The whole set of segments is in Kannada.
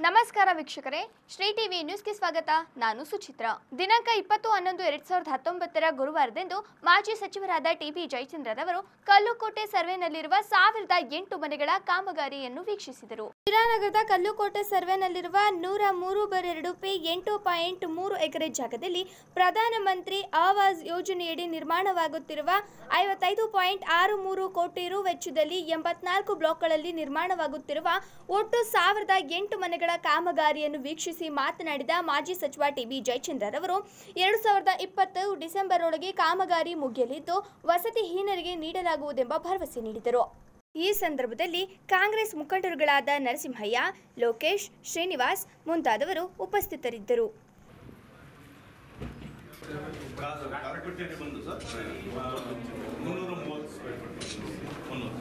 ನಮಸ್ಕಾರ ವೀಕ್ಷಕರೇ ಶ್ರೀ ಟಿವಿ ನ್ಯೂಸ್ಗೆ ಸ್ವಾಗತ ನಾನು ಸುಚಿತ್ರ ದಿನಾಂಕ ಇಪ್ಪತ್ತು ಹನ್ನೊಂದು ಎರಡ್ ಸಾವಿರದ ಹತ್ತೊಂಬತ್ತರ ಗುರುವಾರದಂದು ಮಾಜಿ ಸಚಿವರಾದ ಟಿಬಿ ಜಯಚಂದ್ರರವರು ಕಲ್ಲುಕೋಟೆ ಸರ್ವೆನಲ್ಲಿರುವ ಸಾವಿರದ ಎಂಟು ಮನೆಗಳ ಕಾಮಗಾರಿಯನ್ನು ವೀಕ್ಷಿಸಿದರು ಶಿರಾನಗರದ ಕಲ್ಲುಕೋಟೆ ಸರ್ವೆನಲ್ಲಿರುವ ನೂರ ಮೂರು ಬರ್ ಎರಡು ಪಿ ಎಂಟು ಪಾಯಿಂಟ್ ಮೂರು ಎಕರೆ ಜಾಗದಲ್ಲಿ ಪ್ರಧಾನಮಂತ್ರಿ ಆವಾಸ್ ಯೋಜನೆಯಡಿ ನಿರ್ಮಾಣವಾಗುತ್ತಿರುವ ಐವತ್ತೈದು ಪಾಯಿಂಟ್ ಆರು ಮೂರು ಕೋಟಿ ರು ವೆಚ್ಚದಲ್ಲಿ ಎಂಬತ್ನಾಲ್ಕು ಬ್ಲಾಕ್ಗಳಲ್ಲಿ ನಿರ್ಮಾಣವಾಗುತ್ತಿರುವ ಒಟ್ಟು ಸಾವಿರದ ಎಂಟು ಮನೆಗಳ ಕಾಮಗಾರಿಯನ್ನು ವೀಕ್ಷಿಸಿ ಮಾತನಾಡಿದ ಮಾಜಿ ಸಚಿವ ಟಿಬಿ ಜಯಚಂದ್ರರವರು ಎರಡು ಸಾವಿರದ ಇಪ್ಪತ್ತು ಡಿಸೆಂಬರ್ ಒಳಗೆ ಕಾಮಗಾರಿ ಮುಗಿಯಲಿದ್ದು ವಸತಿಹೀನರಿಗೆ ನೀಡಲಾಗುವುದೆಂಬ ಭರವಸೆ ನೀಡಿದರು ಈ ಸಂದರ್ಭದಲ್ಲಿ ಕಾಂಗ್ರೆಸ್ ಮುಖಂಡರುಗಳಾದ ನರಸಿಂಹಯ್ಯ ಲೋಕೇಶ್ ಶ್ರೀನಿವಾಸ್ ಮುಂತಾದವರು ಉಪಸ್ಥಿತರಿದ್ದರು ಕಾರ್ಪೆಟೇರಿ ಬಂದು ಸರ್ ಮುನ್ನೂರ ಮೂವತ್ತು ಸ್ಕ್ವೇರ್ ಫೀಟ್ ಮುನ್ನೂರು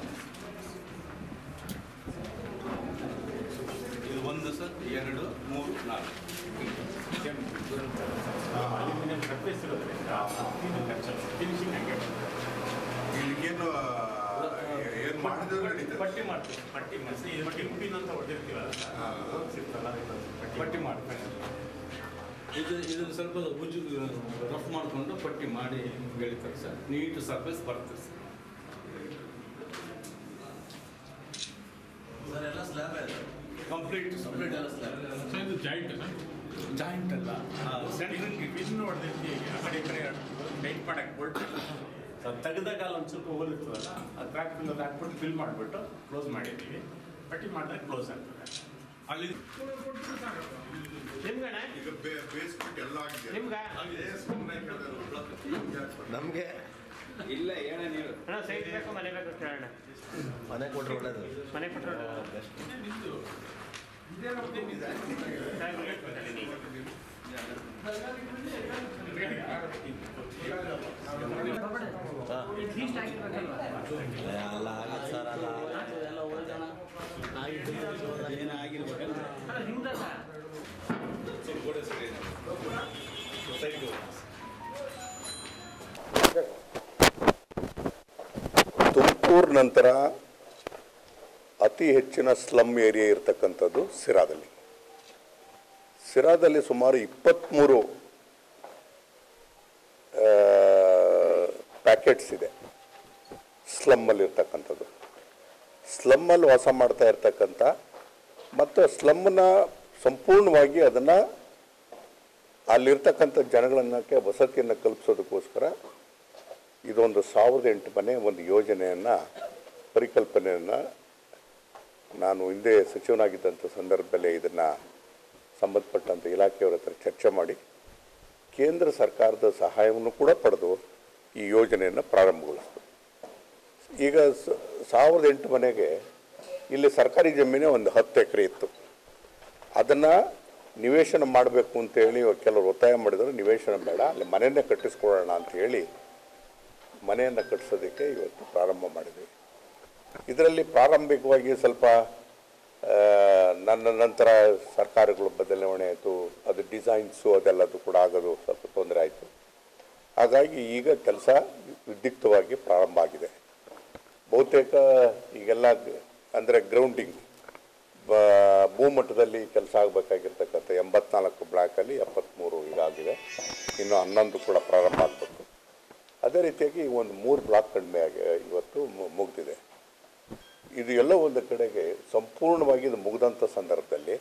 ಇದು ಒಂದು ಸರ್ ಎರಡು ಮೂರು ನಾಲ್ಕು ಅಲ್ಯೂಮಿನಿಯಂ ಸರ್ಫೇಸ್ ಇರೋದ್ರಿಂದ ಇದು ಖರ್ಚಲ್ಲ ಫಿನಿಶಿಂಗ್ ಹಂಗೆ ಇಲ್ಲಿಗೇನು ಏನು ಮಾಡಿದ್ರು ನಡೀತದೆ ಪಟ್ಟಿ ಮಾಡ್ತೀವಿ ಪಟ್ಟಿ ಮಾಡಿಸಿ ಇದು ಟಿಪ್ ಪಿನ್ ಅಂತ ಹೊಡೆದಿರ್ತೀವಲ್ಲ ಹಾ. ಸಿಗ್ತಲ್ಲ ಇದು ಪಟ್ಟಿ ಪಟ್ಟಿ ಮಾಡ್ತೇನೆ ಇದು ಇದನ್ನು ಸ್ವಲ್ಪ ಉಜ್ಜು ರಫ್ ಮಾಡಿಕೊಂಡು ಪಟ್ಟಿ ಮಾಡಿ ಬೆಳಿತಾರೆ ಸರ್ ನೀಟ್ ಸರ್ಫೇಸ್ ಬರ್ತದೆ ಸರ್ ಸರ್ ಎಲ್ಲ ಸ್ಲ್ಯಾಬ್ ಇದೆ ಕಂಪ್ಲೀಟ್ ಕಂಪ್ಲೀಟ್ ಎಲ್ಲ ಸ್ಲ್ಯಾಬ್ ಸೊ ಇದು ಜಾಯಿಂಟ್ ಜಾಯಿಂಟ್ ಅಲ್ಲ ಸೆಂಟ್ರಿಂಗ್ ಪಿನ್ ಹೊಡೆದಿರ್ತೀವಿ ಆ ಕಡೆ ಈ ಕಡೆ ಟೈಟ್ ಮಾಡಕ್ಕೆ ಬೋಲ್ಟ್ ಅದು ತೆಗೆದಾಗ ಅಲ್ಲಿ ಒಂದು ಸ್ವಲ್ಪ ಹೋಲಿರ್ತದಲ್ಲ ಅದು ಟ್ರ್ಯಾಕ್ ಪಿನ್ ಅದು ಹಾಕ್ಬಿಟ್ಟು ಫಿಲ್ ಮಾಡಿಬಿಟ್ಟು ಕ್ಲೋಸ್ ಮಾಡಿದ್ದೀವಿ ಪಟ್ಟಿ ಮಾಡಿದ್ರೆ ಕ್ಲೋಸ್ ಆಗ್ತದೆ ಅಲ್ಲಿ ನಿಮ್ಗಣ ಈಗ ಬೇಸ್ಮೆಂಟ್ ಎಲ್ಲ ಆಗಿದೆ ನಿಮ್ಗ ಅದೇ ಸುಮ್ಮನೆ ಕೇಳಿದ್ರು. ನಮಗೆ ಇಲ್ಲ ಹೇಳ ನೀವು ಅಣ್ಣ ಸೈಟ್ ಬೇಕು ಮನೆ ಬೇಕು ಅಂತ ಹೇಳಣ್ಣ ಮನೆ ಕೊಟ್ಟರೆ ಒಳ್ಳೇದು ಮನೆ ಕೊಟ್ಟರು ಅಲ್ಲ ಆಗಲ್ಲ ಸರ್ ಅಲ್ಲ ಏನಾಗಿರ್ಬೇಕಲ್ಲ ಸ್ವಲ್ಪ ಗೋಡೆ ಸರಿ ಸೈಡ್ ತುಮಕೂರು ನಂತರ ಅತಿ ಹೆಚ್ಚಿನ ಸ್ಲಮ್ ಏರಿಯಾ ಇರತಕ್ಕಂಥದ್ದು ಸಿರಾದಲ್ಲಿ ಸಿರಾದಲ್ಲಿ ಸುಮಾರು ಇಪ್ಪತ್ತ್ಮೂರು ಪ್ಯಾಕೆಟ್ಸ್ ಇದೆ ಸ್ಲಮ್ಮಲ್ಲಿ ಇರ್ತಕ್ಕಂಥದ್ದು ಸ್ಲಮ್ಮಲ್ಲಿ ವಾಸ ಮಾಡ್ತಾ ಇರ್ತಕ್ಕಂಥ ಮತ್ತು ಸ್ಲಮ್ಮನ್ನ ಸಂಪೂರ್ಣವಾಗಿ ಅದನ್ನು ಅಲ್ಲಿರ್ತಕ್ಕಂಥ ಜನಗಳನ್ನಕ್ಕೆ ವಸತಿಯನ್ನು ಕಲ್ಪಿಸೋದಕ್ಕೋಸ್ಕರ ಇದೊಂದು ಸಾವಿರದ ಎಂಟು ಮನೆ ಒಂದು ಯೋಜನೆಯನ್ನು ಪರಿಕಲ್ಪನೆಯನ್ನು ನಾನು ಹಿಂದೆ ಸಚಿವನಾಗಿದ್ದಂಥ ಸಂದರ್ಭದಲ್ಲಿ ಇದನ್ನು ಸಂಬಂಧಪಟ್ಟಂಥ ಇಲಾಖೆಯವರ ಹತ್ರ ಚರ್ಚೆ ಮಾಡಿ ಕೇಂದ್ರ ಸರ್ಕಾರದ ಸಹಾಯವನ್ನು ಕೂಡ ಪಡೆದು ಈ ಯೋಜನೆಯನ್ನು ಪ್ರಾರಂಭಗೊಳಿಸಿತು ಈಗ ಸ- ಸಾವಿರದ ಎಂಟು ಮನೆಗೆ ಇಲ್ಲಿ ಸರ್ಕಾರಿ ಜಮೀನೇ ಒಂದು ಹತ್ತು ಎಕರೆ ಇತ್ತು ಅದನ್ನು ನಿವೇಶನ ಮಾಡಬೇಕು ಅಂತೇಳಿ ಕೆಲವರು ಒತ್ತಾಯ ಮಾಡಿದರು ನಿವೇಶನ ಬೇಡ ಅಲ್ಲಿ ಮನೆಯನ್ನೇ ಕಟ್ಟಿಸ್ಕೊಳ್ಳೋಣ ಅಂತ ಹೇಳಿ ಮನೆಯನ್ನು ಕಟ್ಟಿಸೋದಕ್ಕೆ ಇವತ್ತು ಪ್ರಾರಂಭ ಮಾಡಿದ್ವಿ ಇದರಲ್ಲಿ ಪ್ರಾರಂಭಿಕವಾಗಿ ಸ್ವಲ್ಪ ಆ, ನನ್ನ ನಂತರ ಸರ್ಕಾರಗಳು ಬದಲಾವಣೆ ಆಯಿತು ಅದು ಡಿಸೈನ್ಸು ಅದೆಲ್ಲದು ಕೂಡ ಆಗೋದು ಸ್ವಲ್ಪ ತೊಂದರೆ ಆಯಿತು ಹಾಗಾಗಿ ಈಗ ಕೆಲಸ ವಿದ್ಯುಕ್ತವಾಗಿ ಪ್ರಾರಂಭ ಆಗಿದೆ ಬಹುತೇಕ ಈಗೆಲ್ಲ ಅಂದರೆ ಗ್ರೌಂಡಿಂಗ್ ಬ ಭೂಮಟ್ಟದಲ್ಲಿ ಕೆಲಸ ಆಗಬೇಕಾಗಿರ್ತಕ್ಕಂಥ ಎಂಬತ್ನಾಲ್ಕು ಬ್ಲಾಕಲ್ಲಿ ಎಪ್ಪತ್ತ್ಮೂರು ಈಗಾಗಿದೆ ಇನ್ನು ಹನ್ನೊಂದು ಕೂಡ ಪ್ರಾರಂಭ ಆಗಬೇಕು ಅದೇ ರೀತಿಯಾಗಿ ಈ ಒಂದು ಮೂರು ಬ್ಲಾಕ್ ಕಡಿಮೆ ಆಗಿ ಇವತ್ತು ಮು- ಮುಗ್ದಿದೆ ಇದು ಎಲ್ಲ ಒಂದು ಕಡೆಗೆ ಸಂಪೂರ್ಣವಾಗಿ ಇದು ಮುಗಿದಂಥ ಸಂದರ್ಭದಲ್ಲಿ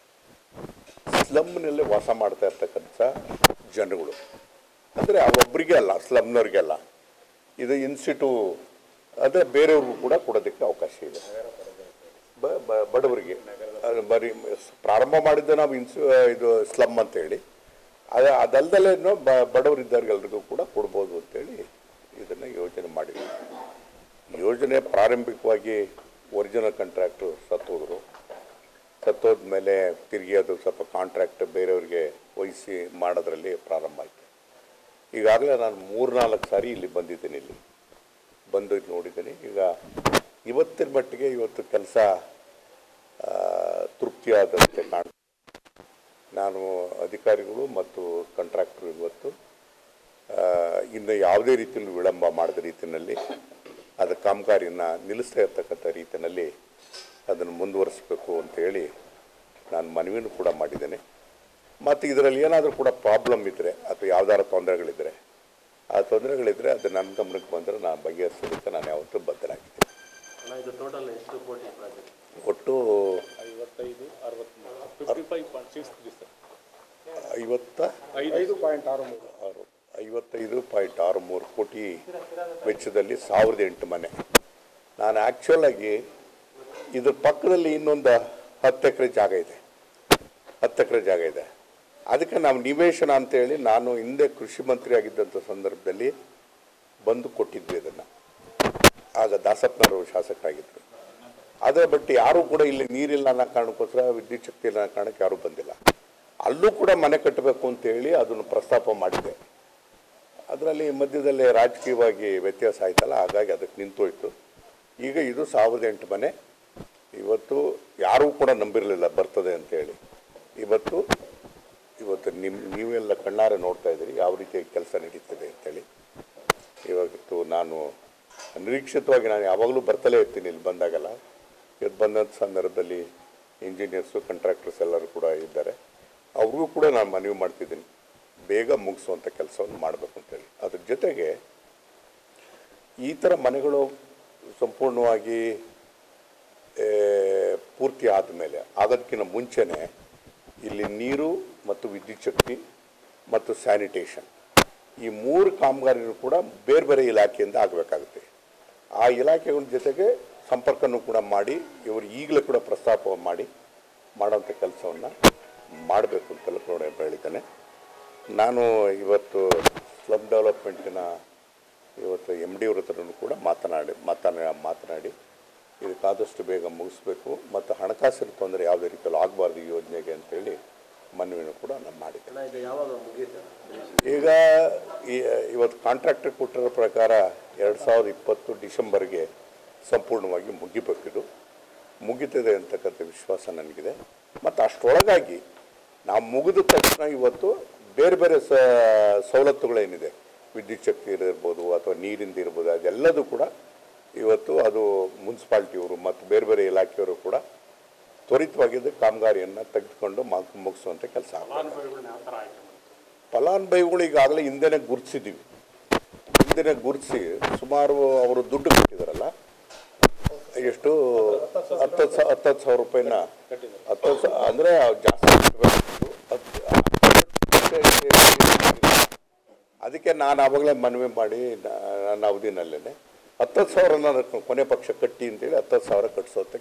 ಸ್ಲಮ್ನಲ್ಲಿ ವಾಸ ಮಾಡ್ತಾ ಇರ್ತಕ್ಕಂಥ ಜನಗಳು ಅಂದರೆ ಅವರೊಬ್ಬರಿಗೆ ಅಲ್ಲ ಸ್ಲಮ್ನವ್ರಿಗೆ ಅಲ್ಲ ಇದು ಇನ್ಸ್ಟಿಟ್ಯೂ ಅಂದರೆ ಬೇರೆಯವ್ರಿಗೂ ಕೂಡ ಕೊಡೋದಕ್ಕೆ ಅವಕಾಶ ಇದೆ ಬ- ಬ- ಬಡವರಿಗೆ ಅದು ಬರೀ ಸ್- ಪ್ರಾರಂಭ ಮಾಡಿದ್ದು ನಾವು ಇನ್ಸು ಇದು ಸ್ಲಮ್ ಅಂತೇಳಿ ಅದ ಅದಲ್ದಲೇ ಬ ಬಡವರಿದ್ದವ್ರಿಗೆಲ್ರಿಗೂ ಕೂಡ ಕೊಡ್ಬೋದು ಅಂತೇಳಿ ಇದನ್ನು ಯೋಜನೆ ಮಾಡಿದ್ವಿ ಯೋಜನೆ ಪ್ರಾರಂಭಿಕವಾಗಿ ಒರಿಜಿನಲ್ ಕಾಂಟ್ರಾಕ್ಟ್ರು ಸತ್ತೋದ್ರು ಸತ್ತೋದ ಮೇಲೆ ತಿರುಗಿ ಅದು ಸ್ವಲ್ಪ ಕಾಂಟ್ರಾಕ್ಟ್ ಬೇರೆಯವ್ರಿಗೆ ವಹಿಸಿ ಮಾಡೋದ್ರಲ್ಲಿ ಪ್ರಾರಂಭ ಆಯಿತು ಈಗಾಗಲೇ ನಾನು ಮೂರ್ನಾಲ್ಕು ಸಾರಿ ಇಲ್ಲಿ ಬಂದಿದ್ದೀನಿ ಇಲ್ಲಿ ಬಂದು ಇಲ್ಲಿ ನೋಡಿದ್ದೀನಿ ಈಗ ಇವತ್ತಿನ ಮಟ್ಟಿಗೆ ಇವತ್ತು ಕೆಲಸ ತೃಪ್ತಿಯಾದಂತೆ ಕಾಣ ನಾನು ಅಧಿಕಾರಿಗಳು ಮತ್ತು ಕಾಂಟ್ರಾಕ್ಟರ್ ಇವತ್ತು ಆ, ಇನ್ನು ಯಾವುದೇ ರೀತಿಯಲ್ಲಿ ವಿಳಂಬ ಮಾಡದ ರೀತಿಯಲ್ಲಿ ಅದು ಕಾಮಗಾರಿಯನ್ನು ನಿಲ್ಲಿಸ್ತಾ ಇರ್ತಕ್ಕಂಥ ರೀತಿಯಲ್ಲಿ ಅದನ್ನು ಮುಂದುವರಿಸಬೇಕು ಅಂತೇಳಿ ನಾನು ಮನವಿನೂ ಕೂಡ ಮಾಡಿದ್ದೇನೆ ಮತ್ತು ಇದರಲ್ಲಿ ಏನಾದರೂ ಕೂಡ ಪ್ರಾಬ್ಲಮ್ ಇದ್ದರೆ ಅಥವಾ ಯಾವ್ದಾದ್ರು ತೊಂದರೆಗಳಿದ್ದರೆ ಆ ತೊಂದರೆಗಳಿದ್ದರೆ ಅದು ನನ್ನ ಗಮನಕ್ಕೆ ಬಂದರೆ ನಾನು ಬಗೆಹರಿಸೋದಕ್ಕೆ ನಾನು ಯಾವತ್ತೂ ಬದ್ಧನಾಗಿದ್ದೀನಿ ಇದು ಟೋಟಲ್ ಎಷ್ಟು ಕೋಟಿ ಪ್ರಾಜೆಕ್ಟ್ ಒಟ್ಟು ಐವತ್ತೈದು ಅರವತ್ತ್ಮೂರು fifty five point six three sir ಐವತ್ತ ಐದು ಪಾಯಿಂಟ್ ಆರು ಮೂರು ಆರು ಐವತ್ತೈದು ಪಾಯಿಂಟ್ ಆರು ಮೂರು ಕೋಟಿ ವೆಚ್ಚದಲ್ಲಿ ಸಾವಿರದ ಎಂಟು ಮನೆ ನಾನು ಆ್ಯಕ್ಚುಲಾಗಿ ಇದ್ರ ಪಕ್ಕದಲ್ಲಿ ಇನ್ನೊಂದು ಹತ್ತು ಎಕರೆ ಜಾಗ ಇದೆ ಹತ್ತು ಎಕರೆ ಜಾಗ ಇದೆ ಅದಕ್ಕೆ ನಾವು ನಿವೇಶನ ಅಂತೇಳಿ ನಾನು ಹಿಂದೆ ಕೃಷಿ ಮಂತ್ರಿ ಆಗಿದ್ದಂಥ ಸಂದರ್ಭದಲ್ಲಿ ಬಂದು ಕೊಟ್ಟಿದ್ವಿ ಅದನ್ನು ಆಗ ದಾಸಪ್ಪನವರು ಶಾಸಕರಾಗಿದ್ದರು ಅದರ ಬಟ್ ಯಾರೂ ಕೂಡ ಇಲ್ಲಿ ನೀರಿಲ್ಲ ಅನ್ನೋ ಕಾರಣಕ್ಕೋಸ್ಕರ ವಿದ್ಯುತ್ ಶಕ್ತಿ ಇಲ್ಲ ಅನ್ನೋ ಕಾರಣಕ್ಕೆ ಯಾರೂ ಬಂದಿಲ್ಲ ಅಲ್ಲೂ ಕೂಡ ಮನೆ ಕಟ್ಟಬೇಕು ಅಂತೇಳಿ ಅದನ್ನು ಪ್ರಸ್ತಾಪ ಮಾಡಿದೆ ಅದರಲ್ಲಿ ಮಧ್ಯದಲ್ಲಿ ರಾಜಕೀಯವಾಗಿ ವ್ಯತ್ಯಾಸ ಆಯ್ತಲ್ಲ ಹಾಗಾಗಿ ಅದಕ್ಕೆ ನಿಂತೋಯ್ತು ಈಗ ಇದು ಸಾವಿರದ ಎಂಟು ಮನೆ ಇವತ್ತು ಯಾರೂ ಕೂಡ ನಂಬಿರಲಿಲ್ಲ ಬರ್ತದೆ ಅಂತೇಳಿ ಇವತ್ತು ಇವತ್ತು ನಿಮ್ಮ ನೀವೆಲ್ಲ ಕಣ್ಣಾರೆ ನೋಡ್ತಾ ಇದ್ದೀರಿ ಯಾವ ರೀತಿಯಾಗಿ ಕೆಲಸ ನಡೀತದೆ ಅಂತೇಳಿ ಇವತ್ತು ನಾನು ನಿರೀಕ್ಷಿತವಾಗಿ ನಾನು ಯಾವಾಗಲೂ ಬರ್ತಲೇ ಇರ್ತೀನಿ ಇಲ್ಲಿ ಬಂದಾಗೆಲ್ಲ ಇವತ್ತು ಬಂದಂಥ ಸಂದರ್ಭದಲ್ಲಿ ಇಂಜಿನಿಯರ್ಸು ಕಾಂಟ್ರಾಕ್ಟರ್ಸ್ ಎಲ್ಲರೂ ಕೂಡ ಇದ್ದಾರೆ ಅವ್ರಿಗೂ ಕೂಡ ನಾನು ಮನವಿ ಮಾಡ್ತಿದ್ದೀನಿ ಬೇಗ ಮುಗಿಸುವಂಥ ಕೆಲಸವನ್ನು ಮಾಡಬೇಕು ಅಂತೇಳಿ ಅದ್ರ ಜೊತೆಗೆ ಈ ಥರ ಮನೆಗಳು ಸಂಪೂರ್ಣವಾಗಿ ಆ, ಪೂರ್ತಿ ಆದಮೇಲೆ ಆಗೋದಕ್ಕಿಂತ ಮುಂಚೆನೇ ಇಲ್ಲಿ ನೀರು ಮತ್ತು ವಿದ್ಯುತ್ ಶಕ್ತಿ ಮತ್ತು ಸ್ಯಾನಿಟೇಷನ್ ಈ ಮೂರು ಕಾಮಗಾರಿನೂ ಕೂಡ ಬೇರೆ ಬೇರೆ ಇಲಾಖೆಯಿಂದ ಆಗಬೇಕಾಗುತ್ತೆ ಆ ಇಲಾಖೆಗಳ ಜೊತೆಗೆ ಸಂಪರ್ಕನೂ ಕೂಡ ಮಾಡಿ ಇವರು ಈಗಲೂ ಕೂಡ ಪ್ರಸ್ತಾಪ ಮಾಡಿ ಮಾಡೋಂಥ ಕೆಲಸವನ್ನು ಮಾಡಬೇಕು ಅಂತೆಲ್ಲ ಕೂಡ ಹೇಳಿದ್ದಾನೆ ನಾನು ಇವತ್ತು ಸ್ಲಮ್ ಡೆವಲಪ್ಮೆಂಟಿನ ಇವತ್ತು ಎಮ್ ಡಿ ಅವ್ರ ಹತ್ರನೂ ಕೂಡ ಮಾತನಾಡಿ ಮಾತನಾ ಮಾತನಾಡಿ ಇದಕ್ಕಾದಷ್ಟು ಬೇಗ ಮುಗಿಸ್ಬೇಕು ಮತ್ತು ಹಣಕಾಸಿನ ತೊಂದರೆ ಯಾವುದೇ ರೀತಿಯಲ್ಲಿ ಆಗಬಾರ್ದು ಈ ಯೋಜನೆಗೆ ಅಂತೇಳಿ ಮನವಿನೂ ಕೂಡ ನಾನು ಮಾಡಿದ್ದೆ ಇದು ಯಾವಾಗ ಮುಗೀತು ಈಗ ಈ- ಇವತ್ತು ಕಾಂಟ್ರಾಕ್ಟರ್ ಕೊಟ್ಟಿರೋ ಪ್ರಕಾರ ಎರಡು ಸಾವಿರದ ಇಪ್ಪತ್ತು ಡಿಸೆಂಬರ್ಗೆ ಸಂಪೂರ್ಣವಾಗಿ ಮುಗಿಬೇಕಿದು ಮುಗಿತದೆ ಅಂತಕ್ಕಂಥ ವಿಶ್ವಾಸ ನನಗಿದೆ ಮತ್ತು ಅಷ್ಟರೊಳಗಾಗಿ ನಾವು ಮುಗಿದ ತಕ್ಷಣ ಇವತ್ತು ಬೇರೆ ಬೇರೆ ಸ ಸವಲತ್ತುಗಳೇನಿದೆ ವಿದ್ಯುತ್ ಶಕ್ತಿ ಇರ್ಬೋದು ಅಥವಾ ನೀರಿಂದ ಇರ್ಬೋದು ಅದೆಲ್ಲದೂ ಕೂಡ ಇವತ್ತು ಅದು ಮುನ್ಸಿಪಾಲ್ಟಿಯವರು ಮತ್ತು ಬೇರೆ ಬೇರೆ ಇಲಾಖೆಯವರು ಕೂಡ ತ್ವರಿತವಾಗಿ ಇದು ಕಾಮಗಾರಿಯನ್ನು ತೆಗೆದುಕೊಂಡು ಮಾ ಮುಗಿಸುವಂಥ ಕೆಲಸ ಆಗ್ತದೆ ಫಲಾನುಭವಿಗಳು ಈಗಾಗಲೇ ಹಿಂದೆನೇ ಗುರುತಿಸಿದ್ದೀವಿ ಹಿಂದೆನೇ ಗುರುತಿಸಿ ಸುಮಾರು ಅವರು ದುಡ್ಡು ಕಟ್ಟಿದಾರಲ್ಲ ಎಷ್ಟು ಹತ್ತು ಸಾ ಹತ್ತತ್ತು ಸಾವಿರ ರೂಪಾಯಿನ ಹತ್ತು ಸಾ ಅಂದರೆ ಜಾಸ್ತಿ ಕಟ್ಟಬೇಕಾಗಿತ್ತು. ಹತ್ತು- ಅದಕ್ಕೆ ನಾನು ಆವಾಗಲೇ ಮನವಿ ಮಾಡಿ ನಾ- ನನ್ನ ಅವಧಿನಲ್ಲೇ ಹತ್ತತ್ತು ಸಾವಿರ ನಾನು ಕೊನೆ ಪಕ್ಷ ಕಟ್ಟಿ ಅಂತೇಳಿ ಹತ್ತತ್ತು ಸಾವಿರ ಕಟ್ಟಿಸೋತ್ತೆ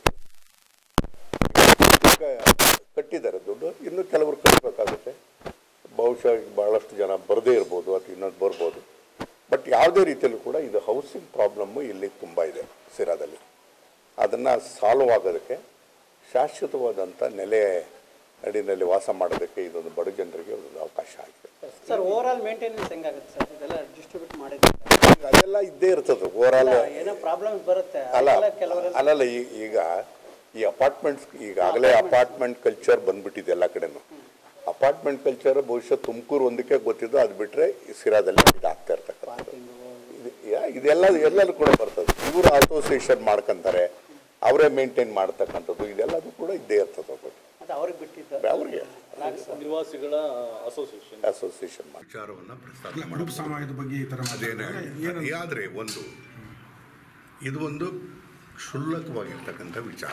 ಕಟ್ಟಿದ್ದಾರೆ ದುಡ್ಡು ಇನ್ನು ಕೆಲವರು ಕಟ್ಟಬೇಕಾಗುತ್ತೆ ಬಹುಶಃ ಈಗ ಭಾಳಷ್ಟು ಜನ ಬರದೇ ಇರ್ಬೋದು ಅಥವಾ ಇನ್ನೊಂದು ಬರ್ಬೋದು ಬಟ್ ಯಾವುದೇ ರೀತಿಯಲ್ಲೂ ಕೂಡ ಇದು ಹೌಸಿಂಗ್ ಪ್ರಾಬ್ಲಮ್ಮು ಇಲ್ಲಿ ತುಂಬ ಇದೆ ಸಿರಾದಲ್ಲಿ ಅದನ್ನು ಸಾಲ್ವ್ ಆಗೋದಕ್ಕೆ ಶಾಶ್ವತವಾದಂಥ ನೆಲೆ ನಡಿನಲ್ಲಿ ವಾಸ ಮಾಡೋದಕ್ಕೆ ಇದೊಂದು ಬಡ ಜನರಿಗೆ ಒಂದು ಅವಕಾಶ ಆಗಿದೆ ಸರ್ ಓವರ್ ಆಲ್ ಮೇಂಟೆನೆನ್ಸ್ ಹೆಂಗಾಗುತ್ತೆ ಸರ್ ಇದೆಲ್ಲ ಡಿಸ್ಟ್ರಿಬ್ಯೂಟ್ ಮಾಡಿದ್ರೆ ಈಗ ಅದೆಲ್ಲ ಇದ್ದೇ ಇರ್ತದೆ ಓವರಾಲ್ ಏನೋ ಪ್ರಾಬ್ಲಮ್ಸ್ ಬರುತ್ತೆ ಅಲ್ಲ ಅದೆಲ್ಲ ಕೆಲವರೆಲ್ಲ ಅಲ್ಲಲ್ಲ ಈ- ಈಗ ಈ ಅಪಾರ್ಟ್ಮೆಂಟ್ಸ್ ಈಗಾಗಲೇ ಅಪಾರ್ಟ್ಮೆಂಟ್ ಕಲ್ಚರ್ ಬಂದ್ಬಿಟ್ಟಿದೆ ಎಲ್ಲ ಕಡೆನೂ ಅಪಾರ್ಟ್ಮೆಂಟ್ ಕಲ್ಚರ್ ಬಹುಶಃ ತುಮಕೂರು ಒಂದಕ್ಕೆ ಗೊತ್ತಿದ್ದು ಅದು ಬಿಟ್ಟರೆ ಸಿರಾದಲ್ಲಿ ಇದಾಗ್ತಾ ಇರ್ತಕ್ಕಂಥದ್ದು ಇದು- ಯಾ- ಇದೆಲ್ಲ ಎಲ್ಲರೂ ಕೂಡ ಬರ್ತದೆ ಇವರು ಅಸೋಸಿಯೇಷನ್ ಮಾಡ್ಕೊಂತಾರೆ ಅವರೇ ಮೇಂಟೈನ್ ಮಾಡ್ತಕ್ಕಂಥದ್ದು ಇದೆಲ್ಲದೂ ಕೂಡ ಇದ್ದೇ ಇರ್ತದೆ ಒಬ್ಬಟ್ಟು ಅದು ಅವ್ರಿಗೆ ಬಿಟ್ಟಿದ್ದು ಅವ್ರಿಗೆ ನಿವಾಸಿಗಳ ಅಸೋಸಿಯೇಷನ್ ಅಸೋಸಿಯೇಷನ್ ಮಾಡಿ ವಿಚಾರವನ್ನು ಪ್ರಸ್ತಾಪ ಅಲ್ಲ ಗ್ರೂಪ್ ಸಮಾಜದ ಬಗ್ಗೆ ಈ ಥರ ಅದೇನೇ ಮಾತಾಡಿದ್ರೆ ಏನು ಆದರೆ ಒಂದು ಇದು ಒಂದು ಕ್ಷುಲ್ಲಕವಾಗಿರ್ತಕ್ಕಂಥ ವಿಚಾರ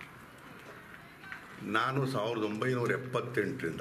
ನಾನು ಸಾವಿರದ ಒಂಬೈನೂರ ಎಪ್ಪತ್ತೆಂಟರಿಂದ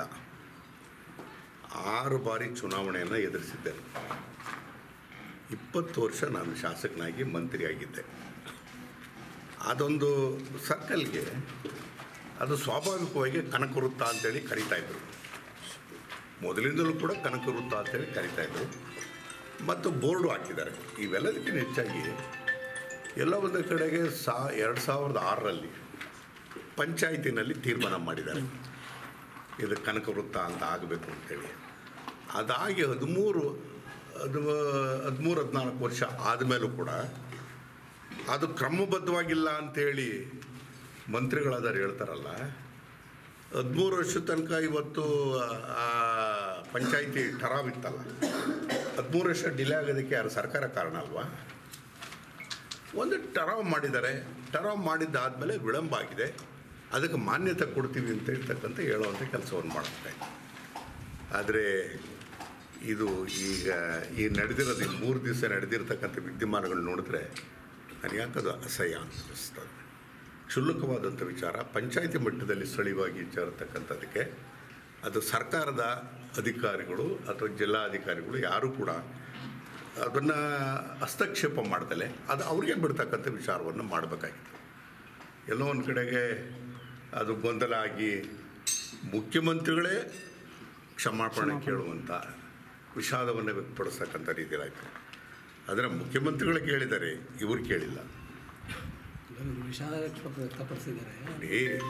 ಆರು ಬಾರಿ ಚುನಾವಣೆಯನ್ನು ಎದುರಿಸಿದ್ದೇನೆ ಇಪ್ಪತ್ತು ವರ್ಷ ನಾನು ಶಾಸಕನಾಗಿ ಮಂತ್ರಿಯಾಗಿದ್ದೆ ಅದೊಂದು ಸರ್ಕಲ್ಗೆ ಅದು ಸ್ವಾಭಾವಿಕವಾಗಿ ಕನಕವೃತ್ತ ಅಂತೇಳಿ ಕರಿತಾ ಇದ್ರು ಮೊದಲಿಂದಲೂ ಕೂಡ ಕನಕವೃತ್ತ ಅಂತೇಳಿ ಕರಿತಾ ಇದ್ರು ಮತ್ತು ಬೋರ್ಡು ಹಾಕಿದ್ದಾರೆ ಇವೆಲ್ಲದಕ್ಕಿಂತ ಹೆಚ್ಚಾಗಿ ಎಲ್ಲ ಒಂದು ಕಡೆಗೆ ಸಾ ಎರಡು ಸಾವಿರದ ಆರರಲ್ಲಿ ಪಂಚಾಯತಿನಲ್ಲಿ ತೀರ್ಮಾನ ಮಾಡಿದ್ದಾರೆ ಇದು ಕನಕವೃತ್ತ ಅಂತ ಆಗಬೇಕು ಅಂತೇಳಿ ಅದಾಗಿ ಹದಿಮೂರು ಅದು ಹದಿಮೂರು ಹದಿನಾಲ್ಕು ವರ್ಷ ಆದಮೇಲೂ ಕೂಡ ಅದು ಕ್ರಮಬದ್ಧವಾಗಿಲ್ಲ ಅಂತೇಳಿ ಮಂತ್ರಿಗಳಾದವ್ರು ಹೇಳ್ತಾರಲ್ಲ ಹದಿಮೂರು ವರ್ಷದ ತನಕ ಇವತ್ತು ಆ ಪಂಚಾಯಿತಿ ಠರಾವ್ ಇತ್ತಲ್ಲ ಹದಿಮೂರು ವರ್ಷ ಡಿಲೇ ಆಗೋದಕ್ಕೆ ಯಾರು ಸರ್ಕಾರ ಕಾರಣ ಅಲ್ವಾ ಒಂದು ಟರಾವ್ ಮಾಡಿದ್ದಾರೆ ಟರಾವ್ ಮಾಡಿದ್ದಾದಮೇಲೆ ವಿಳಂಬ ಆಗಿದೆ ಅದಕ್ಕೆ ಮಾನ್ಯತೆ ಕೊಡ್ತೀವಿ ಅಂತ ಹೇಳ್ತಕ್ಕಂಥ ಹೇಳುವಂಥ ಕೆಲಸವನ್ನು ಮಾಡ್ತಾ ಇದ್ದೆ ಆದರೆ ಇದು ಈಗ ಈ ನಡೆದಿರೋದು ಈ ಮೂರು ದಿವಸ ನಡೆದಿರ್ತಕ್ಕಂಥ ವಿದ್ಯಮಾನಗಳು ನೋಡಿದ್ರೆ ನನಗೆ ಯಾಕದು ಅಸಹ್ಯ ಅನಿಸ್ತದೆ ಕ್ಷುಲ್ಲಕವಾದಂಥ ವಿಚಾರ ಪಂಚಾಯತಿ ಮಟ್ಟದಲ್ಲಿ ಸ್ಥಳೀಯವಾಗಿ ವಿಚಾರತಕ್ಕಂಥದ್ದಕ್ಕೆ ಅದು ಸರ್ಕಾರದ ಅಧಿಕಾರಿಗಳು ಅಥವಾ ಜಿಲ್ಲಾಧಿಕಾರಿಗಳು ಯಾರೂ ಕೂಡ ಅದನ್ನು ಹಸ್ತಕ್ಷೇಪ ಮಾಡ್ದಲೆ ಅದು ಅವ್ರಿಗೆ ಬಿಡ್ತಕ್ಕಂಥ ವಿಚಾರವನ್ನು ಮಾಡಬೇಕಾಗಿತ್ತು ಎಲ್ಲೋ ಒಂದು ಕಡೆಗೆ ಅದು ಗೊಂದಲ ಆಗಿ ಮುಖ್ಯಮಂತ್ರಿಗಳೇ ಕ್ಷಮಾಪಣೆ ಕೇಳುವಂಥ ವಿಷಾದವನ್ನು ವ್ಯಕ್ತಪಡಿಸ್ತಕ್ಕಂಥ ರೀತಿಯಲ್ಲಾಯಿತು ಆದರೆ ಮುಖ್ಯಮಂತ್ರಿಗಳು ಕೇಳಿದ್ದಾರೆ ಇವರು ಕೇಳಿಲ್ಲ ವಿಷಾದ ವ್ಯಕ್ತಪಡಿಸಿದ್ದಾರೆ ನೋಡಿ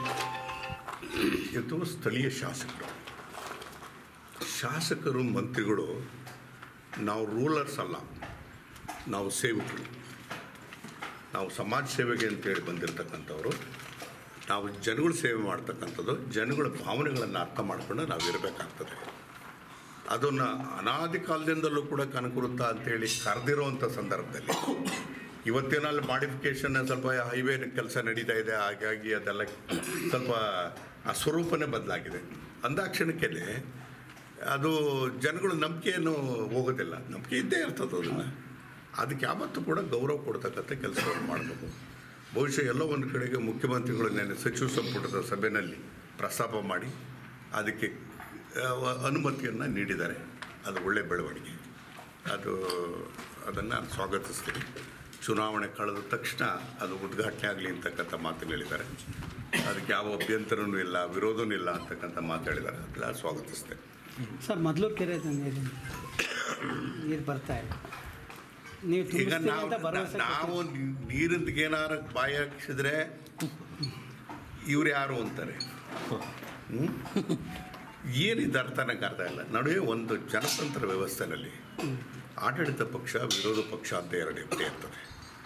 ಇದು ಸ್ಥಳೀಯ ಶಾಸಕರು ಶಾಸಕರು ಮಂತ್ರಿಗಳು ನಾವು ರೂಲರ್ಸ್ ಅಲ್ಲ ನಾವು ಸೇವಕರು ನಾವು ಸಮಾಜ ಸೇವೆಗೆ ಅಂತೇಳಿ ಬಂದಿರತಕ್ಕಂಥವ್ರು ನಾವು ಜನಗಳ ಸೇವೆ ಮಾಡ್ತಕ್ಕಂಥದ್ದು ಜನಗಳ ಭಾವನೆಗಳನ್ನು ಅರ್ಥ ಮಾಡ್ಕೊಂಡು ನಾವು ಇರಬೇಕಾಗ್ತದೆ ಅದನ್ನು ಅನಾದಿ ಕಾಲದಿಂದಲೂ ಕೂಡ ಕನಕವೃತ್ತ ಅಂತೇಳಿ ಕರೆದಿರೋವಂಥ ಸಂದರ್ಭದಲ್ಲಿ ಇವತ್ತೇನಲ್ಲಿ ಮಾಡಿಫಿಕೇಷನ್ ಸ್ವಲ್ಪ ಹೈವೇ ಕೆಲಸ ನಡೀತಾ ಇದೆ ಹಾಗಾಗಿ ಅದೆಲ್ಲ ಸ್ವಲ್ಪ ಆ ಸ್ವರೂಪನೇ ಬದಲಾಗಿದೆ ಅಂದಾಕ್ಷಣಕ್ಕೆ ಅದು ಜನಗಳ ನಂಬಿಕೆಯನ್ನು ಹೋಗೋದಿಲ್ಲ ನಂಬಿಕೆ ಇದ್ದೇ ಇರ್ತದೆ ಅದನ್ನು ಅದಕ್ಕೆ ಯಾವತ್ತೂ ಕೂಡ ಗೌರವ ಕೊಡ್ತಕ್ಕಂಥ ಕೆಲಸವನ್ನು ಮಾಡಬೇಕು ಬಹುಶಃ ಎಲ್ಲೋ ಒಂದು ಕಡೆಗೆ ಮುಖ್ಯಮಂತ್ರಿಗಳು ನೆನೆ ಸಚಿವ ಸಂಪುಟದ ಸಭೆಯಲ್ಲಿ ಪ್ರಸ್ತಾಪ ಮಾಡಿ ಅದಕ್ಕೆ ಆ, ವ- ಅನುಮತಿಯನ್ನು ನೀಡಿದ್ದಾರೆ ಅದು ಒಳ್ಳೆಯ ಬೆಳವಣಿಗೆ ಅದು ಅದನ್ನು ನಾನು ಸ್ವಾಗತಿಸ್ತೀನಿ ಚುನಾವಣೆ ಕಳೆದ ತಕ್ಷಣ ಅದು ಉದ್ಘಾಟನೆ ಆಗಲಿ ಅಂತಕ್ಕಂಥ ಮಾತು ಹೇಳಿದ್ದಾರೆ ಅದಕ್ಕೆ ಯಾವ ಅಭ್ಯಂತರನೂ ಇಲ್ಲ ವಿರೋಧನೂ ಇಲ್ಲ ಅಂತಕ್ಕಂಥ ಮಾತು ಹೇಳಿದ್ದಾರೆ ಅದೆಲ್ಲ ಸ್ವಾಗತಿಸ್ತೇನೆ ಸರ್ ಮೊದಲು ಕೆರೆ ನೀರು ನೀರು ಬರ್ತಾ ಇದೆ ನೀವು ಈಗ ತುಂಬಿಸ್ತೀವಿ ನಾವು ಅಂತ ಭರವಸೆ ನಾವು ನೀರಿಂದಿಗೆ ಏನಾರು ಬಾಯಿ ಹಾಕಿಸಿದ್ರೆ ಇವ್ರು ಯಾರು ಅಂತಾರೆ ಹ್ಮ್? ಏನಿದೆ ಅರ್ಥ ನಂಗೆ ಅರ್ಥ ಇಲ್ಲ ನಡುವೆ ಒಂದು ಜನತಂತ್ರ ವ್ಯವಸ್ಥೆನಲ್ಲಿ ಆಡಳಿತ ಪಕ್ಷ ವಿರೋಧ ಪಕ್ಷ ಅಂತ ಎರಡು ಇದ್ದೇ ಇರ್ತದೆ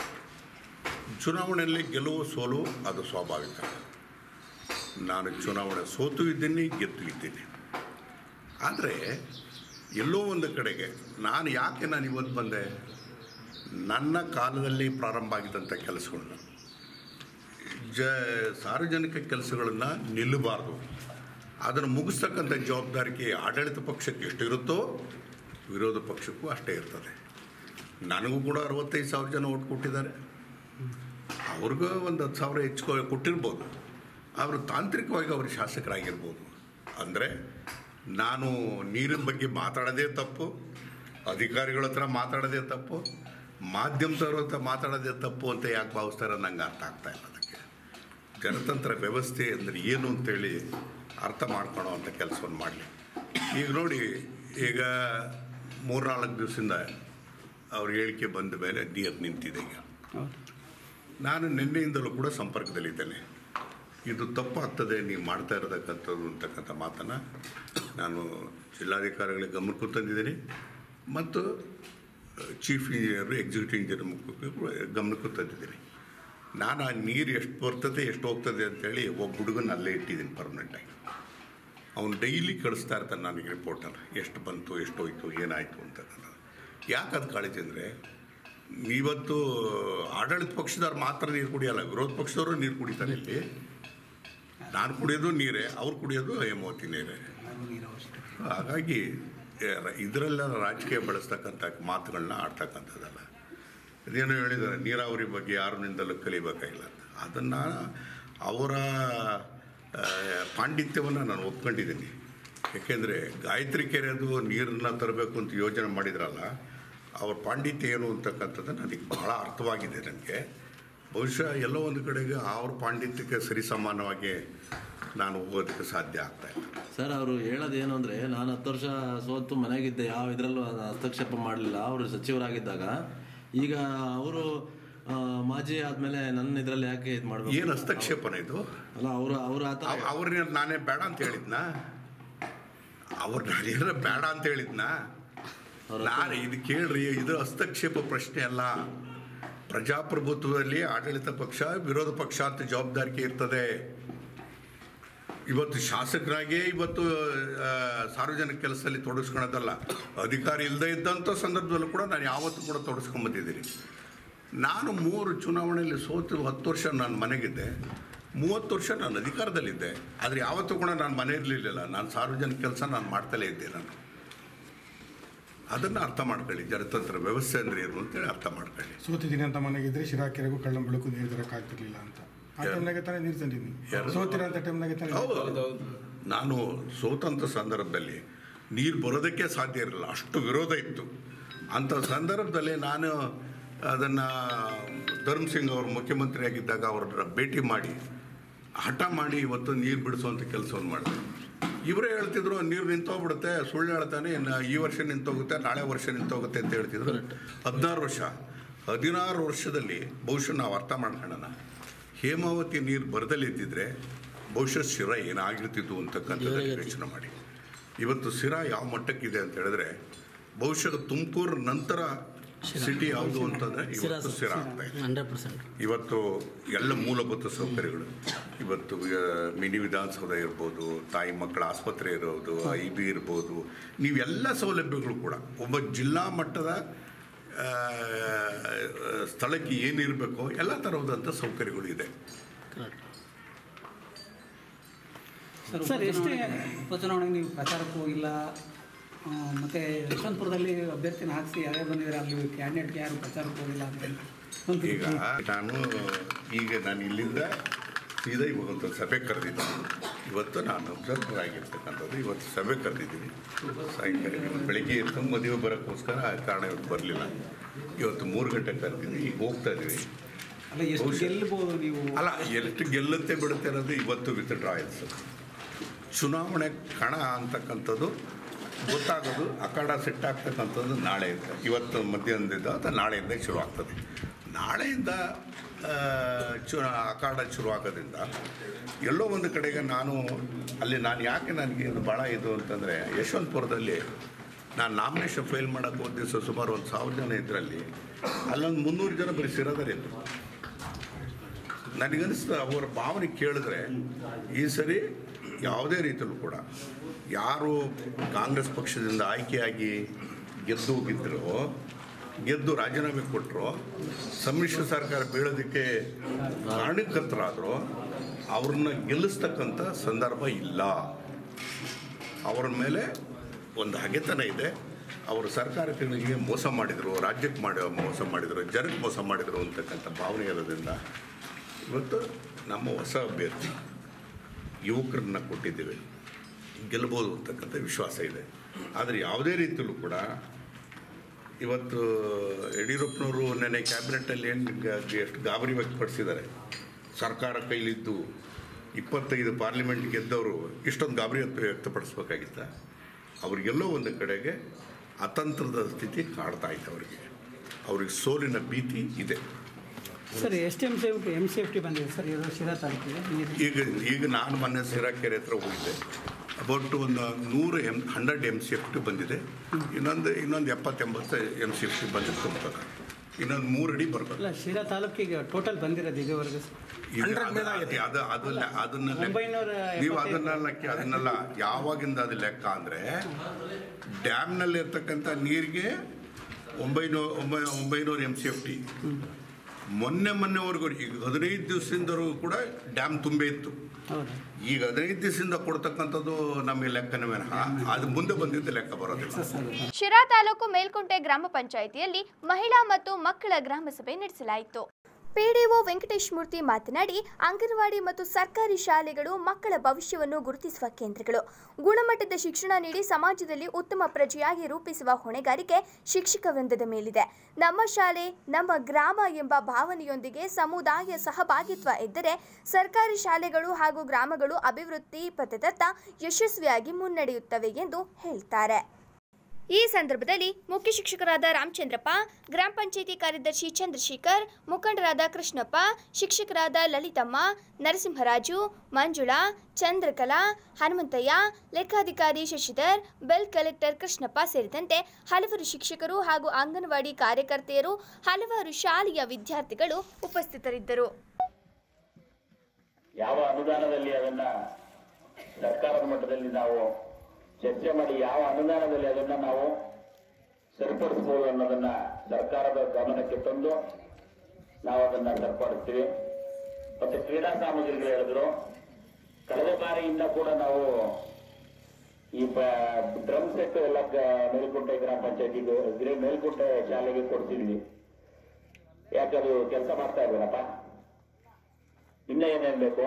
ಚುನಾವಣೆಯಲ್ಲಿ ಗೆಲುವು ಸೋಲು ಅದು ಸ್ವಾಭಾವಿಕ ನಾನು ಚುನಾವಣೆ ಸೋತು ಇದ್ದೀನಿ ಗೆದ್ದು ಇದ್ದೀನಿ ಆದರೆ ಎಲ್ಲೋ ಒಂದು ಕಡೆಗೆ ನಾನು ಯಾಕೆ ನಾನು ಇವತ್ತು ಬಂದೆ ನನ್ನ ಕಾಲದಲ್ಲಿ ಪ್ರಾರಂಭ ಆಗಿದ್ದಂಥ ಕೆಲಸಗಳನ್ನ ಜ ಸಾರ್ವಜನಿಕ ಕೆಲಸಗಳನ್ನು ನಿಲ್ಲಬಾರ್ದು ಅದನ್ನು ಮುಗಿಸ್ತಕ್ಕಂಥ ಜವಾಬ್ದಾರಿಕೆ ಆಡಳಿತ ಪಕ್ಷಕ್ಕೆ ಎಷ್ಟಿರುತ್ತೋ ವಿರೋಧ ಪಕ್ಷಕ್ಕೂ ಅಷ್ಟೇ ಇರ್ತದೆ ನನಗೂ ಕೂಡ ಅರವತ್ತೈದು ಸಾವಿರ ಜನ ಓಟ್ ಕೊಟ್ಟಿದ್ದಾರೆ ಅವ್ರಿಗೂ ಒಂದು ಹತ್ತು ಸಾವಿರ ಹೆಚ್ಚು ಕೊಟ್ಟಿರ್ಬೋದು ಅವರು ತಾಂತ್ರಿಕವಾಗಿ ಅವರು ಶಾಸಕರಾಗಿರ್ಬೋದು ಅಂದರೆ ನಾನು ನೀರಿನ ಬಗ್ಗೆ ಮಾತಾಡೋದೇ ತಪ್ಪು ಅಧಿಕಾರಿಗಳ ಹತ್ರ ಮಾತಾಡೋದೇ ತಪ್ಪು ಮಾಧ್ಯಮದವ್ರ ಹತ್ರ ಮಾತಾಡೋದೇ ತಪ್ಪು ಅಂತ ಯಾಕೆ ಭಾವಿಸ್ತಾರೆ ನಂಗೆ ಅರ್ಥ ಆಗ್ತಾ ಇಲ್ಲ ಅದಕ್ಕೆ ಜನತಂತ್ರ ವ್ಯವಸ್ಥೆ ಅಂದರೆ ಏನು ಅಂತೇಳಿ ಅರ್ಥ ಮಾಡ್ಕೊಳ್ಳೋ ಅಂಥ ಕೆಲಸವನ್ನು ಮಾಡಲಿ ಈಗ ನೋಡಿ ಈಗ ಮೂರ್ನಾಲ್ಕು ದಿವಸದಿಂದ ಅವ್ರ ಹೇಳಿಕೆ ಬಂದ ಮೇಲೆ ನೀರು ನಿಂತಿದೆ ಈಗ ನಾನು ನಿನ್ನೆಯಿಂದಲೂ ಕೂಡ ಸಂಪರ್ಕದಲ್ಲಿದ್ದೇನೆ ಇದು ತಪ್ಪಾಗ್ತದೆ ನೀವು ಮಾಡ್ತಾ ಇರತಕ್ಕಂಥದ್ದು ಅಂತಕ್ಕಂಥ ಮಾತನ್ನು ನಾನು ಜಿಲ್ಲಾಧಿಕಾರಿಗಳಿಗೆ ಗಮನಕ್ಕೂ ತಂದಿದ್ದೀನಿ ಮತ್ತು ಚೀಫ್ ಇಂಜಿನಿಯರು ಎಕ್ಸಿಕ್ಯೂಟಿವ್ ಇಂಜಿನಿಯರ್ ಗಮನಕ್ಕೂ ತಂದಿದ್ದೀನಿ ನಾನು ಆ ನೀರು ಎಷ್ಟು ಬರ್ತದೆ ಎಷ್ಟು ಹೋಗ್ತದೆ ಅಂತೇಳಿ ಒಬ್ಬ ಹುಡುಗನ ಅಲ್ಲೇ ಇಟ್ಟಿದ್ದೀನಿ ಪರ್ಮನೆಂಟಾಗಿ ಅವನು ಡೈಲಿ ಕಳಿಸ್ತಾ ಇರ್ತಾನೆ ನನಗೆ ರಿಪೋರ್ಟನ್ನು ಎಷ್ಟು ಬಂತು ಎಷ್ಟು ಹೋಯ್ತು ಏನಾಯಿತು ಅಂತಕ್ಕಂಥದ್ದು ಯಾಕೆ ಅದು ಕಾಳಜಿ ಅಂದರೆ ಇವತ್ತು ಆಡಳಿತ ಪಕ್ಷದವ್ರು ಮಾತ್ರ ನೀರು ಕುಡಿಯಲ್ಲ ವಿರೋಧ ಪಕ್ಷದವರು ನೀರು ಕುಡಿತಾರೆ ಇಲ್ಲಿ ನಾನು ಕುಡಿಯೋದು ನೀರೇ ಅವ್ರು ಕುಡಿಯೋದು ಹೇಮಾವತಿ ನೀರೇ ಹಾಗಾಗಿ ಇದರೆಲ್ಲ ರಾಜಕೀಯ ಬಳಸ್ತಕ್ಕಂಥ ಮಾತುಗಳನ್ನ ಆಡ್ತಕ್ಕಂಥದ್ದಲ್ಲ ಅದೇನೋ ಹೇಳಿದ್ದಾರೆ ನೀರಾವರಿ ಬಗ್ಗೆ ಯಾರನಿಂದಲೂ ಕಲಿಬೇಕಾಗಿಲ್ಲ ಅಂತ ಅದನ್ನು ಅವರ ಆ, ಪಾಂಡಿತ್ಯವನ್ನು ನಾನು ಒಪ್ಕೊಂಡಿದ್ದೀನಿ ಯಾಕೆಂದರೆ ಗಾಯತ್ರಿ ಕೆರೆದು ನೀರನ್ನ ತರಬೇಕು ಅಂತ ಯೋಜನೆ ಮಾಡಿದ್ರಲ್ಲ ಅವ್ರ ಪಾಂಡಿತ್ಯ ಏನು ಅಂತಕ್ಕಂಥದ್ದು ನನಗೆ ಬಹಳ ಅರ್ಥವಾಗಿದೆ ನನಗೆ ಬಹುಶಃ ಎಲ್ಲೋ ಒಂದು ಕಡೆಗೆ ಅವ್ರ ಪಾಂಡಿತ್ಯಕ್ಕೆ ಸರಿಸಮಾನವಾಗಿ ನಾನು ಹೋಗೋದಕ್ಕೆ ಸಾಧ್ಯ ಆಗ್ತಾ ಇಲ್ಲ ಸರ್ ಅವರು ಹೇಳೋದೇನು ಅಂದರೆ ನಾನು ಹತ್ತು ವರ್ಷ ಸೋತು ಮನೆಗಿದ್ದೆ ಯಾವ ಇದರಲ್ಲೂ ಹಸ್ತಕ್ಷೇಪ ಮಾಡಲಿಲ್ಲ ಅವರು ಸಚಿವರಾಗಿದ್ದಾಗ ಈಗ ಅವರು ಮಾಜಿ ಆದಮೇಲೆ ನನ್ನ ಇದರಲ್ಲಿ ಯಾಕೆ ಇದು ಮಾಡಬೇಕು ಏನು ಹಸ್ತಕ್ಷೇಪನ ಇದು ಅಲ್ಲ ಅವರು ಅವರು ಆ ಥರ ಅವ್ರನ್ನ ನಾನೇ ಬೇಡ ಅಂತ ಹೇಳಿದ್ನಾ ಅವ್ರು ನಾನೇನಾರ ಬೇಡ ಅಂತ ಹೇಳಿದ್ನಾ ನಾನು ಇದು ಕೇಳ್ರಿ ಇದು ಹಸ್ತಕ್ಷೇಪ ಪ್ರಶ್ನೆ ಅಲ್ಲ ಪ್ರಜಾಪ್ರಭುತ್ವದಲ್ಲಿ ಆಡಳಿತ ಪಕ್ಷ ವಿರೋಧ ಪಕ್ಷ ಅಂತ ಜವಾಬ್ದಾರಿಕೆ ಇರ್ತದೆ ಇವತ್ತು ಶಾಸಕರಾಗೇ ಇವತ್ತು ಆ, ಸಾರ್ವಜನಿಕ ಕೆಲಸದಲ್ಲಿ ತೊಡಗಿಸ್ಕೊಳೋದಲ್ಲ ಅಧಿಕಾರಿ ಇಲ್ಲದೆ ಇದ್ದಂಥ ಸಂದರ್ಭದಲ್ಲೂ ಕೂಡ ನಾನು ಯಾವತ್ತೂ ಕೂಡ ತೊಡಗಿಸ್ಕೊಂಬಂದಿದ್ದೀನಿ ನಾನು ಮೂರು ಚುನಾವಣೆಯಲ್ಲಿ ಸೋತು ಹತ್ತು ವರ್ಷ ನಾನು ಮನೆಗಿದ್ದೆ ಮೂವತ್ತು ವರ್ಷ ನಾನು ಅಧಿಕಾರದಲ್ಲಿದ್ದೆ ಆದರೆ ಯಾವತ್ತೂ ಕೂಡ ನಾನು ಮನೆ ಇರಲಿಲ್ಲ ನಾನು ಸಾರ್ವಜನಿಕ ಕೆಲಸ ನಾನು ಮಾಡ್ತಲೇ ಇದ್ದೆ ನಾನು ಅದನ್ನು ಅರ್ಥ ಮಾಡ್ಕೊಳ್ಳಿ ಜನತಂತ್ರ ವ್ಯವಸ್ಥೆ ಅಂದರೆ ಏನು ಅಂತೇಳಿ ಅರ್ಥ ಮಾಡ್ಕೊಳ್ಳಿ ಸೋತಿದ್ದೀನಿ ಅಂತ ಮನೆಗಿದ್ರೆ ಶಿರಾ ಕೆರೆಗೂ ಕಳ್ಳಂ ಬೆಳಕು ನೀರು ತರಕ್ಕಾಗ್ತಿರ್ಲಿಲ್ಲ ಅಂತ ಆ ಟೈಮ್ನಾಗೆ ತಾನೇ ನೀರು ತಂದಿದ್ದೀನಿ ಯಾರು? ಸೋತಿರ ಅಂತ ಟೈಮ್ನಾಗೆ ತಾನೇ ಹೌದು ನಾನು ಸೋತಂಥ ಸಂದರ್ಭದಲ್ಲಿ ನೀರು ಬರೋದಕ್ಕೆ ಸಾಧ್ಯ ಇರಲಿಲ್ಲ ಅಷ್ಟು ವಿರೋಧ ಇತ್ತು ಅಂಥ ಸಂದರ್ಭದಲ್ಲಿ ನಾನು ಅದನ್ನು ಧರ್ಮ್ ಸಿಂಗ್ ಅವರು ಮುಖ್ಯಮಂತ್ರಿ ಆಗಿದ್ದಾಗ ಅವ್ರನ್ನ ಭೇಟಿ ಮಾಡಿ ಹಠ ಮಾಡಿ ಇವತ್ತು ನೀರು ಬಿಡಿಸುವಂಥ ಕೆಲಸವನ್ನು ಮಾಡಿದೆ ಇವರೇ ಹೇಳ್ತಿದ್ರು ನೀರು ನಿಂತೋಗ್ಬಿಡುತ್ತೆ ಸುಳ್ಳು ಹೇಳ್ತಾನೆ ಇನ್ನು ಈ ವರ್ಷ ನಿಂತೋಗುತ್ತೆ ನಾಳೆ ವರ್ಷ ನಿಂತೋಗುತ್ತೆ ಅಂತ ಹೇಳ್ತಿದ್ರು ಹದಿನಾರು ವರ್ಷ ಹದಿನಾರು ವರ್ಷದಲ್ಲಿ ಬಹುಶಃ ನಾವು ಅರ್ಥ ಮಾಡ್ಕೊಳ್ಳೋಣ ಹೇಮಾವತಿ ನೀರು ಬರದಲ್ಲಿ ಇದ್ದಿದ್ರೆ ಬಹುಶಃ ಶಿರ ಏನಾಗಿರ್ತಿತ್ತು ಅಂತಕ್ಕಂಥದ್ದು ಯೋಚನೆ ಮಾಡಿ ಇವತ್ತು ಸಿರಾ ಯಾವ ಮಟ್ಟಕ್ಕಿದೆ ಅಂತ ಹೇಳಿದ್ರೆ ಬಹುಶಃ ತುಮಕೂರು ನಂತರ ಸಿಟಿ ಯಾವುದು ಅಂತಂದ್ರೆ ಇವತ್ತು ಸಿರಾ ಆಗ್ತಾ ಇದೆ ಹಂಡ್ರೆಡ್ ಪರ್ಸೆಂಟ್ ಇವತ್ತು ಎಲ್ಲ ಮೂಲಭೂತ ಸೌಕರ್ಯಗಳು ಇವತ್ತು ಆ, ಮಿನಿ ವಿಧಾನಸೌಧ ಇರ್ಬೋದು ತಾಯಿ ಮಕ್ಕಳ ಆಸ್ಪತ್ರೆ ಇರೋದು ಐ ಬಿ ಇರ್ಬೋದು ನೀವೆಲ್ಲ ಸೌಲಭ್ಯಗಳು ಕೂಡ ಒಬ್ಬ ಜಿಲ್ಲಾ ಮಟ್ಟದ ಆ, ಸ್ಥಳಕ್ಕೆ ಏನಿರಬೇಕೋ ಎಲ್ಲ ಥರವಾದಂಥ ಸೌಕರ್ಯಗಳು ಇದೆ ಸರ್ ಎಷ್ಟೇ ಉಪಚುನಾವಣೆಗೆ ನೀವು ಪ್ರಚಾರಕ್ಕೆ ಹೋಗಿಲ್ಲ ಆ, ಮತ್ತೆ ಯಶವಂತಪುರದಲ್ಲಿ ಅಭ್ಯರ್ಥಿನ ಹಾಕಿಸಿ ಯಾರೇ ಬಂದಿದ್ದಾರೆ ಅಲ್ಲಿ ಕ್ಯಾಂಡಿಡೇಟ್ಗೆ ಯಾರು ಪ್ರಚಾರಕ್ಕೆ ಹೋಗಿಲ್ಲ ಅಂತ ಒಂದು ಈಗ ನಾನು ಈಗ ನಾನು ಇಲ್ಲಿಂದ ಸೀದಾ ಇವತ್ತು ಸಭೆ ಕರೆದಿದ್ದೀನಿ ಇವತ್ತು ನಾನು ಅಬ್ಸರ್ವರ್ ಆಗಿರ್ತಕ್ಕಂಥದ್ದು ಇವತ್ತು ಸಭೆ ಕರೆದಿದ್ದೀನಿ ಸಾಯಂಕಾಲ ಇವತ್ತು ಬೆಳಿಗ್ಗೆ ಎದ್ದು ಮದುವೆ ಬರೋಕ್ಕೋಸ್ಕರ ಆ ಕಾರಣ ಇವತ್ತು ಬರಲಿಲ್ಲ ಇವತ್ತು ಮೂರು ಗಂಟೆ ಕರೆದಿದ್ದೀನಿ ಈಗ ಹೋಗ್ತಾ ಇದ್ದೀವಿ ಅಲ್ಲ ಎಷ್ಟು ಗೆಲ್ಬೋದು ನೀವು ಅಲ್ಲ ಎಷ್ಟು ಗೆಲ್ಲುತ್ತೆ ಬಿಡುತ್ತೆ ಅನ್ನೋದು ಇವತ್ತು ವಿತ್ ಡ್ರಾಯಲ್ಸ್ ಚುನಾವಣೆ ಕಣ ಅಂತಕ್ಕಂಥದ್ದು ಗೊತ್ತಾಗೋದು ಅಖಾಡ ಸೆಟ್ ಆಗ್ತಕ್ಕಂಥದ್ದು ನಾಳೆಯಿಂದ ಇವತ್ತು ಮಧ್ಯಾಹ್ನದಿಂದ ಅಥವಾ ನಾಳೆಯಿಂದ ಶುರು ಆಗ್ತದೆ ನಾಳೆಯಿಂದ ಆ, ಚು ಅಖಾಡ ಶುರು ಆಗೋದ್ರಿಂದ ಎಲ್ಲೋ ಒಂದು ಕಡೆಗೆ ನಾನು ಅಲ್ಲಿ ನಾನು ಯಾಕೆ ನನಗೆ ಇದು ಭಾಳ ಇದು ಅಂತಂದರೆ ಯಶವಂತಪುರದಲ್ಲಿ ನಾನು ನಾಮಿನೇಷನ್ ಫೈಲ್ ಮಾಡೋಕ್ಕೆ ಒಂದು ದಿವಸ ಸುಮಾರು ಒಂದು ಸಾವಿರ ಜನ ಇದರಲ್ಲಿ ಅಲ್ಲೊಂದು ಮುನ್ನೂರು ಜನ ಬರೀ ಸಿರೋದರಿದ್ರು ನನಗನ್ನಿಸ್ತು ಅವರ ಭಾವನೆ ಕೇಳಿದ್ರೆ ಈ ಸರಿ ಯಾವುದೇ ರೀತಿಯಲ್ಲೂ ಕೂಡ ಯಾರು ಕಾಂಗ್ರೆಸ್ ಪಕ್ಷದಿಂದ ಆಯ್ಕೆಯಾಗಿ ಗೆದ್ದು ಹೋಗಿದ್ರು ಗೆದ್ದು ರಾಜೀನಾಮೆ ಕೊಟ್ಟರು ಸಮ್ಮಿಶ್ರ ಸರ್ಕಾರ ಬೀಳೋದಕ್ಕೆ ಕಾರಣಕರ್ತರಾದರು ಅವ್ರನ್ನ ಗೆಲ್ಲಿಸ್ತಕ್ಕಂಥ ಸಂದರ್ಭ ಇಲ್ಲ ಅವರ ಮೇಲೆ ಒಂದು ಹಗೆತನ ಇದೆ ಅವರು ಸರ್ಕಾರಗಳಿಗೆ ಮೋಸ ಮಾಡಿದರು ರಾಜ್ಯಕ್ಕೆ ಮಾಡಿ ಮೋಸ ಮಾಡಿದರು ಜನಕ್ಕೆ ಮೋಸ ಮಾಡಿದರು ಅಂತಕ್ಕಂಥ ಭಾವನೆ ಇರೋದ್ರಿಂದ ಇವತ್ತು ನಮ್ಮ ಹೊಸ ಅಭ್ಯರ್ಥಿ ಯುವಕರನ್ನ ಕೊಟ್ಟಿದ್ದೇವೆ ಗೆಲ್ಬೋದು ಅಂತಕ್ಕಂಥ ವಿಶ್ವಾಸ ಇದೆ ಆದರೆ ಯಾವುದೇ ರೀತಿಯಲ್ಲೂ ಕೂಡ ಇವತ್ತು ಯಡಿಯೂರಪ್ಪನವರು ನೆನ್ನೆ ಕ್ಯಾಬಿನೆಟ್ಟಲ್ಲಿ ಏನು ಎಷ್ಟು ಗಾಬರಿ ವ್ಯಕ್ತಪಡಿಸಿದ್ದಾರೆ ಸರ್ಕಾರ ಕೈಲಿದ್ದು ಇಪ್ಪತ್ತೈದು ಪಾರ್ಲಿಮೆಂಟ್ ಗೆದ್ದವರು ಇಷ್ಟೊಂದು ಗಾಬರಿ ವ್ಯಕ್ತ ವ್ಯಕ್ತಪಡಿಸ್ಬೇಕಾಗಿತ್ತ ಅವ್ರಿಗೆಲ್ಲೋ ಒಂದು ಕಡೆಗೆ ಅತಂತ್ರದ ಸ್ಥಿತಿ ಕಾಡ್ತಾ ಇದೆ ಅವರಿಗೆ ಅವ್ರಿಗೆ ಸೋಲಿನ ಭೀತಿ ಇದೆ ಸರ್ ಎಷ್ಟು M C M C F T ಬಂದಿದೆ ಸರ್ ಇದು ಶಿರಾ ತಾಲೂಕಿಗೆ ನೀರು ಈಗ ಈಗ ನಾನು ಮೊನ್ನೆ ಸಿರಾಕೆರೆ ಹತ್ರ ಹೋಗಿದ್ದೆ ಅಬೌಟ್ ಒಂದು ನೂರು M hundred M C F T ಬಂದಿದೆ ಇನ್ನೊಂದು ಇನ್ನೊಂದು ಎಪ್ಪತ್ತೆಂಬತ್ತು ಎಮ್ ಸಿ ಎಫ್ ಟಿ ಬಂದಿದೆ ತುಂಬ್ತದೆ ಇನ್ನೊಂದು ಮೂರು ಅಡಿ ಬರ್ಬೇಕು ಅಲ್ಲ ಶಿರಾ ತಾಲೂಕಿಗೆ ಟೋಟಲ್ ಬಂದಿರೋದು ಇದುವರೆಗೂ ಸರ್ ಈಗ ಅದು- ಅದು ಅದನ್ನ ಅದನ್ನ ಲೆಕ್ಕ- ಒಂಬೈನೂರ ನೀವು ಎಪ್ಪತ್ತೈದು. ಅದನ್ನ ಲೆಕ್ಕ ಅದನ್ನೆಲ್ಲ ಯಾವಾಗಿಂದ ಅದು ಲೆಕ್ಕ ಅಂದರೆ ಡ್ಯಾಮ್ನಲ್ಲಿ ಇರ್ತಕ್ಕಂಥ ನೀರಿಗೆ ಒಂಬೈನೂರು ಒಂಬೈ ಒಂಬೈನೂರು ಎಮ್ ಸಿ ಎಫ್ ಟಿ ಮೊನ್ನೆ ಮೊನ್ನೆವರೆಗೂ ಈಗ ಹದಿನೈದು ದಿವಸದಿಂದವರೆಗೂ ಕೂಡ ಡ್ಯಾಮ್ ತುಂಬೇ ಇತ್ತು ಹೌದು ಈಗ ಹದಿನೈದು ದಿವಸದಿಂದ ಕೊಡ್ತಕ್ಕಂಥದ್ದು ನಮಗೆ ಲೆಕ್ಕನ ವಿನಃ ಅದು ಮುಂದೆ ಬಂದಿದ್ದು ಲೆಕ್ಕ ಬರೋದಿಲ್ಲ ಶಿರಾ ತಾಲೂಕು ಮೇಲ್ಕುಂಟೆ ಗ್ರಾಮ ಪಂಚಾಯಿತಿಯಲ್ಲಿ ಮಹಿಳಾ ಮತ್ತು ಮಕ್ಕಳ ಗ್ರಾಮ ಸಭೆ ನಡೆಸಲಾಯಿತು ಪಿಡಿಒ ವೆಂಕಟೇಶ್ ಮೂರ್ತಿ ಮಾತನಾಡಿ ಅಂಗನವಾಡಿ ಮತ್ತು ಸರ್ಕಾರಿ ಶಾಲೆಗಳು ಮಕ್ಕಳ ಭವಿಷ್ಯವನ್ನು ಗುರುತಿಸುವ ಕೇಂದ್ರಗಳು ಗುಣಮಟ್ಟದ ಶಿಕ್ಷಣ ನೀಡಿ ಸಮಾಜದಲ್ಲಿ ಉತ್ತಮ ಪ್ರಜೆಯಾಗಿ ರೂಪಿಸುವ ಹೊಣೆಗಾರಿಕೆ ಶಿಕ್ಷಕ ವೃಂದದ ಮೇಲಿದೆ ನಮ್ಮ ಶಾಲೆ ನಮ್ಮ ಗ್ರಾಮ ಎಂಬ ಭಾವನೆಯೊಂದಿಗೆ ಸಮುದಾಯ ಸಹಭಾಗಿತ್ವ ಇದ್ದರೆ ಸರ್ಕಾರಿ ಶಾಲೆಗಳು ಹಾಗೂ ಗ್ರಾಮಗಳು ಅಭಿವೃದ್ಧಿ ಪಥದತ್ತ ಯಶಸ್ವಿಯಾಗಿ ಮುನ್ನಡೆಯುತ್ತವೆ ಎಂದು ಹೇಳ್ತಾರೆ ಈ ಸಂದರ್ಭದಲ್ಲಿ ಮುಖ್ಯ ಶಿಕ್ಷಕರಾದ ರಾಮಚಂದ್ರಪ್ಪ ಗ್ರಾಮ ಪಂಚಾಯಿತಿ ಕಾರ್ಯದರ್ಶಿ ಚಂದ್ರಶೇಖರ್ ಮುಖಂಡರಾದ ಕೃಷ್ಣಪ್ಪ ಶಿಕ್ಷಕರಾದ ಲಲಿತಮ್ಮ ನರಸಿಂಹರಾಜು ಮಂಜುಳಾ ಚಂದ್ರಕಲಾ ಹನುಮಂತಯ್ಯ ಲೆಕ್ಕಾಧಿಕಾರಿ ಶಶಿಧರ್ ಬೆಲ್ ಕಲೆಕ್ಟರ್ ಕೃಷ್ಣಪ್ಪ ಸೇರಿದಂತೆ ಹಲವರು ಶಿಕ್ಷಕರು ಹಾಗೂ ಅಂಗನವಾಡಿ ಕಾರ್ಯಕರ್ತೆಯರು ಹಲವಾರು ಶಾಲೆಯ ವಿದ್ಯಾರ್ಥಿಗಳು ಉಪಸ್ಥಿತರಿದ್ದರು ಯಾವ ಅನುದಾನದಲ್ಲಿ ಅದನ್ನ ಸರ್ಕಾರದ ಮಟ್ಟದಲ್ಲಿ ನಾವು ಚರ್ಚೆ ಮಾಡಿ ಯಾವ ಅನುದಾನದಲ್ಲಿ ಅದನ್ನ ನಾವು ಸರಿಪಡಿಸಬಹುದು ಅನ್ನೋದನ್ನ ಸರ್ಕಾರದ ಗಮನಕ್ಕೆ ತಂದು ನಾವು ಅದನ್ನ ಸರಿಪಡಿಸ್ತೀವಿ ಮತ್ತೆ ಕ್ರೀಡಾ ಸಾಮಗ್ರಿಗಳು ಹೇಳಿದ್ರು ಕಳೆದ ಬಾರಿಯಿಂದ ಕೂಡ ನಾವು ಈ ಡ್ರಮ್ ಸೆಟ್ ಎಲ್ಲ ಗ- ಮೇಲ್ಕುಂಟೆ ಗ್ರಾಮ ಪಂಚಾಯತಿಗೆ ಮೇಲ್ಕುಂಟೆ ಶಾಲೆಗೆ ಕೊಡ್ತಿದ್ವಿ ಯಾಕದು ಕೆಲಸ ಮಾಡ್ತಾ ಇದ್ದೀರಪ್ಪ ಇನ್ನ ಏನೇನ್ ಬೇಕು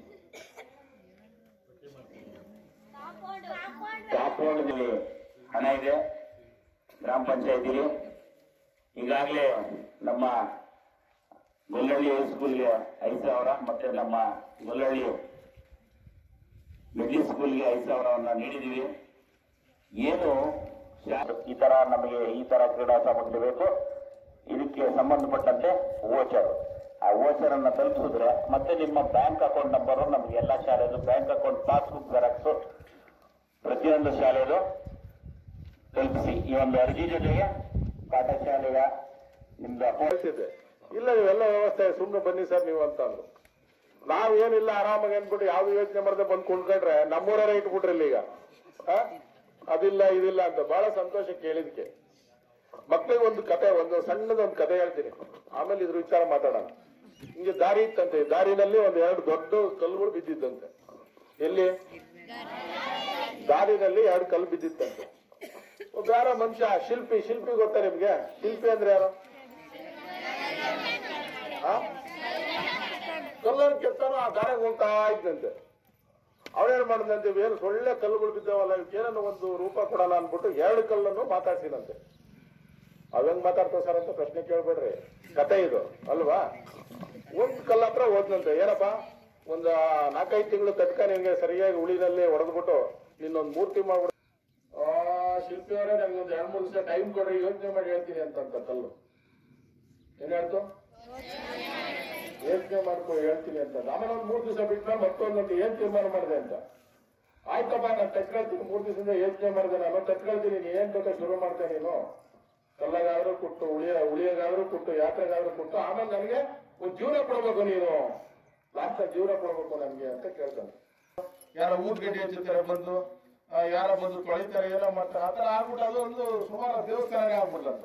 ಕಾಂಪೌಂಡ್ನಲ್ಲಿ ಹಣ ಇದೆ ಗ್ರಾಮ ಪಂಚಾಯತಿಗೆ ಈಗಾಗಲೇ ನಮ್ಮ ಗೊಲ್ಲಹಳ್ಳಿ ಹೈಸ್ಕೂಲ್ಗೆ ಐದು ಸಾವಿರ ಮತ್ತೆ ನಮ್ಮ ಗೊಲ್ಲಹಳ್ಳಿ ಮಿಡ್ಲ್ ಸ್ಕೂಲ್ಗೆ ಐದು ಸಾವಿರವನ್ನ ನೀಡಿದೀವಿ ಏನು ಶಾ- ಈ ತರ ನಮಗೆ ಈ ತರ ಕ್ರೀಡಾ ಸಾಮಗ್ರಿ ಬೇಕು ಇದಕ್ಕೆ ಸಂಬಂಧಪಟ್ಟಂತೆ ವೋಚರ್ ಆ ವೋಚರ್ ಅನ್ನ ತಲುಪಿಸಿದ್ರೆ ಮತ್ತೆ ನಿಮ್ಮ ಬ್ಯಾಂಕ್ ಅಕೌಂಟ್ ನಂಬರು ನಮಗೆ ಎಲ್ಲ ಶಾಲೆದು ಬ್ಯಾಂಕ್ ಅಕೌಂಟ್ ಪಾಸ್ಬುಕ್ ಜೆರಾಕ್ಸ್ ಪ್ರತಿಯೊಂದು ಶಾಲೆದು ತಲುಪಿಸಿ ಈ ಒಂದು ಅರ್ಜಿ ಜೊತೆಗೆ ಪಾಠಶಾಲೆಯ ನಿಮ್ದು ಅಕೌಂಟ್ ಇದೆ ಇಲ್ಲ ನೀವೆಲ್ಲ ವ್ಯವಸ್ಥೆ ಸುಮ್ಮನೆ ಬನ್ನಿ ಸರ್ ನೀವು ಅಂತ ಅಂದ್ರು ನಾವ್ ಏನಿಲ್ಲ ಆರಾಮಾಗಿ ಅನ್ಬಿಟ್ಟು ಯಾವ್ದು ಯೋಚನೆ ಮಾಡದೆ ಬಂದು ಕುಣ್ಕೊಂಡ್ರೆ ನಮ್ಮೂರೇ ಇಟ್ಬಿಟ್ರಿಲ್ಲ ಈಗ ಆ? ಅದಿಲ್ಲ ಇದಿಲ್ಲ ಅಂತ ಬಹಳ ಸಂತೋಷ ಕೇಳಿದ್ಕೆ ಮಕ್ಳಿಗೆ ಒಂದು ಕತೆ ಒಂದು ಸಣ್ಣದೊಂದು ಕತೆ ಹೇಳ್ತೀನಿ ಆಮೇಲೆ ಇದ್ರ ವಿಚಾರ ಮಾತಾಡೋಣ ಹಿಂಗೆ ದಾರಿ ಇತ್ತಂತೆ ದಾರಿನಲ್ಲಿ ಒಂದ್ ಎರಡು ದೊಡ್ಡ ಕಲ್ಲುಗಳು ಬಿದ್ದಿದ್ದಂತೆ ಎಲ್ಲಿ ದಾರಿನಲ್ಲಿ ಎರಡು ಕಲ್ಲು ಬಿದ್ದಿತ್ತಂತೆ ಒಬ್ಬ ಯಾರೋ ಮನುಷ್ಯ ಶಿಲ್ಪಿ ಶಿಲ್ಪಿ ಗೊತ್ತಾ ನಿಮ್ಗೆ ಶಿಲ್ಪಿ ಅಂದ್ರೆ ಯಾರು ಆ? ಕಲ್ಲನ್ನು ಕೆತ್ತಾನು ಆ ದಾರಿಗೆ ಹೋಗ್ತಾ ಇದ್ದಂತೆ ಅವನೇನ್ ಮಾಡಿದಂತೆ ಏನು ಸೊಳ್ಳೆ ಕಲ್ಲುಗಳು ಬಿದ್ದಾವಲ್ಲ ಏನನ್ನು ಒಂದು ರೂಪ ಕೊಡಲ್ಲ ಅನ್ಬಿಟ್ಟು ಎರಡು ಕಲ್ಲನ್ನು ಮಾತಾಡ್ಸಿನಂತೆ ಅವೆಂಗ್ ಮಾತಾಡ್ತಾವ ಸರ್ ಅಂತ ಪ್ರಶ್ನೆ ಕೇಳ್ಬೇಡ್ರಿ ಕತೆ ಇದು ಅಲ್ವಾ ಒಂದ್ ಕಲ್ಲ ಹತ್ರ ಹೋದ್ನಂತೆ ಏನಪ್ಪ ಒಂದ್ ನಾಲ್ಕೈದು ತಿಂಗಳು ತಡ್ಕ ನಿನ್ಗೆ ಸರಿಯಾಗಿ ಉಳಿನಲ್ಲಿ ಹೊಡೆದ್ಬಿಟ್ಟು ನಿನ್ನೊಂದ್ ಮೂರ್ತಿ ಮಾಡ್ಬಿಟ್ಟು ಆ ಶಿಲ್ಪಿ ಅವರೇ ನಂಗೆ ಒಂದ್ ಎರಡ್ ಮೂರು ದಿವಸ ಟೈಮ್ ಕೊಡ್ರಿ ಯೋಚನೆ ಮಾಡಿ ಹೇಳ್ತೀನಿ ಅಂತ ಅಂತ ಕಲ್ಲು ಏನ್ ಹೇಳ್ತು ಯೋಚನೆ ಮಾಡ್ಕೊಂಡು ಹೇಳ್ತೀನಿ ಅಂತ ಆಮೇಲೆ ಒಂದ್ ಮೂರ್ ದಿವಸ ಬಿಟ್ಟ ಮತ್ತೊಂದಂತ ಏನ್ ತೀರ್ಮಾನ ಮಾಡಿದೆ ಅಂತ ಆಯ್ತಪ್ಪ ನಾನು ತಟ್ಕೊಳ್ತೀನಿ ಮೂರ್ ದಿವಸದಿಂದ ಯೋಚನೆ ಮಾಡಿದೆ ನಾನು ತಟ್ಕೊಳ್ತೀನಿ ನೀನ್ ಏನ್ ಬೇಕಾ ಶುರು ಮಾಡ್ತೇನೆ ನೀನು ಕಲ್ಲಗಾದ್ರೂ ಕೊಟ್ಟು ಉಳಿಯ ಉಳಿಯಗಾದ್ರೂ ಕೊಟ್ಟು ಯಾತ್ರೆಗಾದ್ರೂ ಕೊಟ್ಟು ಆಮೇಲೆ ನನಗೆ ಒಂದ್ ಜೀವನ ಕೊಡ್ಬೇಕು ನೀನು ಲಾಸ್ಟ್ ಜೀವನ ಕೊಡ್ಬೇಕು ನನ್ಗೆ ಅಂತ ಕೇಳ್ತಾನೆ ಯಾರ ಊದ್ಗಡ್ಡಿ ಹಚ್ಚುತ್ತಾರೆ ಬಂದು ಆ, ಯಾರ ಬಂದು ತೊಳಿತಾರೆ ಏನೋ ಮಾಡ್ತಾರೆ ಆತರ ಆಗ್ಬಿಟ್ಟು ಅದು ಒಂದು ಸುಮಾರು ದೇವಸ್ಥಾನ ಆಗ್ಬಿಡ್ಲಂತ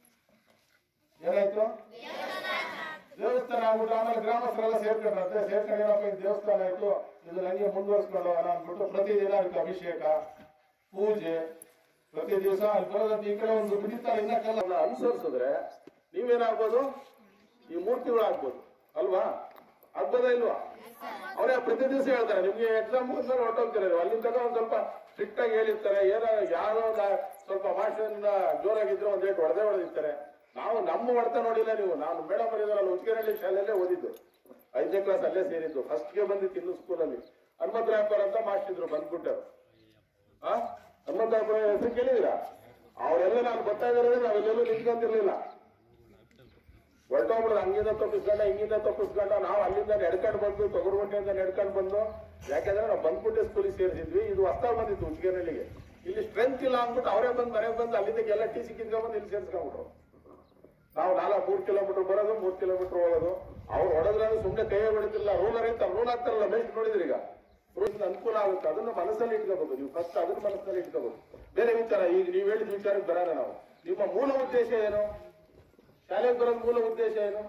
ಏನಾಯ್ತು ದೇವಸ್ಥಾನ ಆಗ್ಬಿಟ್ಟು ಆಮೇಲೆ ಗ್ರಾಮಸ್ಥರೆಲ್ಲ ಸೇರ್ಕೊಂಡ್ರಂತೆ ಸೇರ್ಕೊಂಡು ಏನಪ್ಪ ಇದು ದೇವಸ್ಥಾನ ಆಯ್ತು ಇದು ನಂಗೆ ಮುಂದುವರ್ಸ್ಕೊಂಡು ಹೋಗೋಣ ಅಂದ್ಬಿಟ್ಟು ಪ್ರತಿದಿನ ಅದಕ್ಕೆ ಅಭಿಷೇಕ ಪೂಜೆ ಪ್ರತಿ ದಿವಸ ಅಲ್ಲಿ ಬರೋದಂತ ಈ ಕಡೆ ಒಂದು ಬಿಡಿತಾರೆ ಇನ್ನ ಕಲ್ಲ ಅನುಸರಿಸಿದ್ರೆ ನೀವೇನಾಗ್ಬೋದು ಈ ಮೂರ್ತಿಗಳು ಆಗ್ಬೋದು ಅಲ್ವಾ ಆಗ್ಬೋದಾ ಇಲ್ವಾ ಅವರೇ ಪ್ರತಿ ದಿವಸ ಹೇಳ್ತಾರೆ ನಿಮ್ಗೆ ಎಕ್ಸಾಮ್ ಮುಗಿದ್ಮೇಲೆ ಹೊರಟೋಗ್ತಾರೆ ನೀವು ಅಲ್ಲಿಂದ ತನಕ ಒಂದ್ ಸ್ವಲ್ಪ ಸ್ಟ್ರಿಕ್ಟ್ ಆಗಿ ಹೇಳಿರ್ತಾರೆ ಏನೋ ಯಾರೋ ನಾ- ಸ್ವಲ್ಪ ಭಾಷೆಯಿಂದ ಜೋರಾಗಿದ್ರೆ ಒಂದ್ ರೇಟ್ ಹೊಡೆದೇ ಹೊಡೆದಿರ್ತಾರೆ ನಾವು ನಮ್ಮ ಹೊಡೆತ ನೋಡಿಲ್ಲ ನೀವು ನಾನು ಮೇಡಮ್ ಬರೀದಾರಲ್ಲ ಉಚ್ಕೆರಳ್ಳಿ ಶಾಲೆಯಲ್ಲೇ ಓದಿದ್ದು ಐದನೇ ಕ್ಲಾಸ್ ಅಲ್ಲೇ ಸೇರಿದ್ದು ಫಸ್ಟ್ಗೆ ಬಂದಿತ್ತು ಇನ್ನು ಸ್ಕೂಲಲ್ಲಿ ಹನುಮಂತರಾಯಪ್ಪರ್ ಅಂತ ಮಾಸ್ಟಿದ್ರು ಬಂದ್ಬಿಟ್ಟರು ಆ ಹನುಮಂತರಾಯಪ್ಪರ ಹೆಸರು ಕೇಳಿದಿರಾ ಅವರೆಲ್ಲ ನಾನು ಗೊತ್ತಾಗಿರೋದ್ರೆ ನಾವೆಲ್ಲೆಲ್ಲೂ ನಿಂತ್ಕೊಂತಿರ್ಲಿಲ್ಲ ಹೊರಟೋಗ್ಬಿಡ್ದು ಹಂಗಿಂದ ತಪ್ಪಿಸ್ಕೊಂಡ ಹಿಂಗಿಂದ ತಪ್ಪಿಸ್ಕೊಂಡ ನಾವು ಅಲ್ಲಿಂದ ನಡ್ಕೊಂಡು ಬಂದು ತೊಗರುಗುಂಟೆಯಿಂದ ನಡ್ಕೊಂಡು ಬಂದು ಯಾಕಂದ್ರೆ ನಾವು ಬಂದ್ಬಿಟ್ಟೆ ಸ್ಕೂಲಿಗೆ ಸೇರಿಸಿದ್ವಿ ಇದು ಹೊಸ್ತಾಗ ಬಂದಿತ್ತು ಉಚ್ಗೆನಹಳ್ಳಿಗೆ ಇಲ್ಲಿ ಸ್ಟ್ರೆಂತ್ ಇಲ್ಲ ಅಂದ್ಬಿಟ್ಟು ಅವರೇ ಬಂದು ಮನೆಗೆ ಬಂದು ಅಲ್ಲಿಂದ ಎಲ್ಲ ಟಿ ಸಿ ಕಿತ್ಕೊಂಡ್ಬಂದು ಇಲ್ಲಿ ಸೇರಿಸ್ಕೊಂಡ್ಬಿಟ್ರು ನಾವು ನಾಲ್ಕು ಮೂರ್ ಕಿಲೋಮೀಟರ್ ಬರೋದು ಮೂರ್ ಕಿಲೋಮೀಟರ್ ಹೋಗೋದು ಅವ್ರು ಹೊಡೆದ್ರೆ ಸುಮ್ಮನೆ ಕೈ ಹೊಡಿತಿಲ್ಲ ರೂಲರ್ ಐತ ರೂಲ್ ಆಗ್ತಾರಲ್ಲ ಮೇಸ್ಟ್ ನೋಡಿದ್ರಿ ಈಗ ರೂಲ್ ಅನುಕೂಲ ಆಗುತ್ತೆ ಅದನ್ನ ಮನಸ್ಸಲ್ಲಿ ಇಟ್ಕೋಬೇಕು ನೀವು ಫಸ್ಟ್ ಅದನ್ನ ಮನಸ್ಸಲ್ಲಿ ಇಟ್ಕೋಬೇಕು ಬೇರೆ ವಿಚಾರ ಈಗ ನೀವು ಹೇಳಿದ ವಿಚಾರಕ್ಕೆ ಬರೋಣ ನಾವು ನಿಮ್ಮ ಮೂಲ ಉದ್ದೇಶ ಏನು ಶಾಲೆಗೆ ಬರೋದ್ ಮೂಲ ಉದ್ದೇಶ ಏನು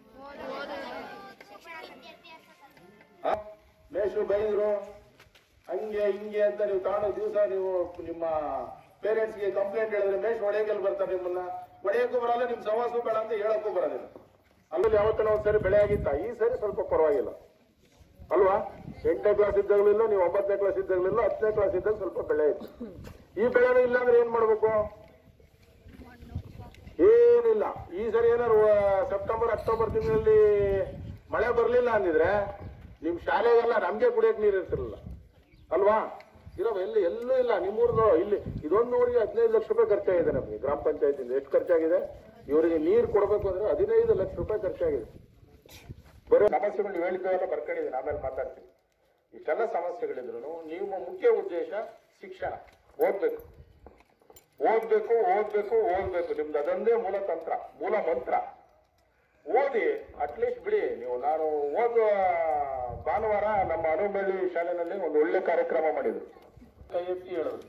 ಆ? ಮೇಷು ಬೈದ್ರು ಹಂಗೆ ಹಿಂಗೆ ಅಂತ ನೀವು ತಾಣೋ ದಿವಸ ನೀವು ನಿಮ್ಮ ಪೇರೆಂಟ್ಸ್ಗೆ ಕಂಪ್ಲೇಂಟ್ ಹೇಳಿದ್ರೆ ಮೇಷ್ ಹೊಡೆಯಕ್ಕೆ ಬರ್ತಾರೆ ನಿಮ್ಮನ್ನ ಹೊಡೆಯಕ್ಕೂ ಬರಲ್ಲ ನಿಮ್ ಸವಾಸು ಬೇಡ ಅಂತ ಹೇಳಕ್ಕೂ ಬರೋದಿಲ್ಲ ಅಲ್ಲಿ ಯಾವತ್ತನ ಒಂದ್ಸರಿ ಬೆಳೆ ಆಗಿತ್ತ ಈ ಸರಿ ಸ್ವಲ್ಪ ಪರವಾಗಿಲ್ಲ ಅಲ್ವಾ ಎಂಟನೇ ಕ್ಲಾಸ್ ಇದ್ದಾಗಲಿಲ್ಲ ನೀವು ಒಂಬತ್ತನೇ ಕ್ಲಾಸ್ ಇದ್ದಾಗಲಿಲ್ಲ ಹತ್ತನೇ ಕ್ಲಾಸ್ ಇದ್ದಾಗ ಸ್ವಲ್ಪ ಬೆಳೆ ಇತ್ತು ಈ ಬೆಳೆನೂ ಇಲ್ಲ ಅಂದ್ರೆ ಏನ್ ಮಾಡ್ಬೇಕು ಏನಿಲ್ಲ ಈ ಸರಿ ಏನಾರು ಆ, ಸೆಪ್ಟೆಂಬರ್ ಅಕ್ಟೋಬರ್ ತಿಂಗಳಲ್ಲಿ ಮಳೆ ಬರ್ಲಿಲ್ಲ ಅಂದಿದ್ರೆ ನಿಮ್ ಶಾಲೆಗೆಲ್ಲ ನಮ್ಗೆ ಕುಡಿಯಕ್ ನೀರು ಇರ್ತಿರ್ಲಿಲ್ಲ ಅಲ್ವಾ ಇರೋ ಎಲ್ಲಿ ಎಲ್ಲೂ ಇಲ್ಲ ನಿಮ್ಮೂರ್ದು ಇಲ್ಲಿ ಇದೊಂದು ಊರಿಗೆ ಹದಿನೈದು ಲಕ್ಷ ರೂಪಾಯಿ ಖರ್ಚಾಗಿದೆ ನಮಗೆ ಗ್ರಾಮ ಪಂಚಾಯತಿಂದ ಎಷ್ಟು ಖರ್ಚಾಗಿದೆ ಇವರಿಗೆ ನೀರು ಕೊಡಬೇಕು ಅಂದ್ರೆ ಹದಿನೈದು ಲಕ್ಷ ರೂಪಾಯಿ ಖರ್ಚಾಗಿದೆ ಬರೋ ಸಮಸ್ಯೆಗಳು ನೀವು ಹೇಳಿದ್ದವೆಲ್ಲ ಬರ್ಕೊಂಡಿದ್ದೀನಿ ಆಮೇಲೆ ಮಾತಾಡ್ತೀನಿ ಇಷ್ಟೆಲ್ಲ ಸಮಸ್ಯೆಗಳಿದ್ರು ನಿಮ್ಮ ಮುಖ್ಯ ಉದ್ದೇಶ ಶಿಕ್ಷಣ ಓದ್ಬೇಕು ಓದ್ಬೇಕು ಓದ್ಬೇಕು ಓದ್ಬೇಕು ನಿಮ್ದು ಅದೊಂದೇ ಮೂಲ ತಂತ್ರ ಮೂಲ ಮಂತ್ರ ಓದಿ ಅಟ್ಲೀಸ್ಟ್ ಬಿಡಿ ನೀವು ನಾನು ಓದುವ ಭಾನುವಾರ ನಮ್ಮ ಅನುಬಳ್ಳಿ ಶಾಲೆನಲ್ಲಿ ಒಂದು ಒಳ್ಳೆ ಕಾರ್ಯಕ್ರಮ ಮಾಡಿದ್ರು ಕೈ ಎತ್ತಿ ಹೇಳೋದು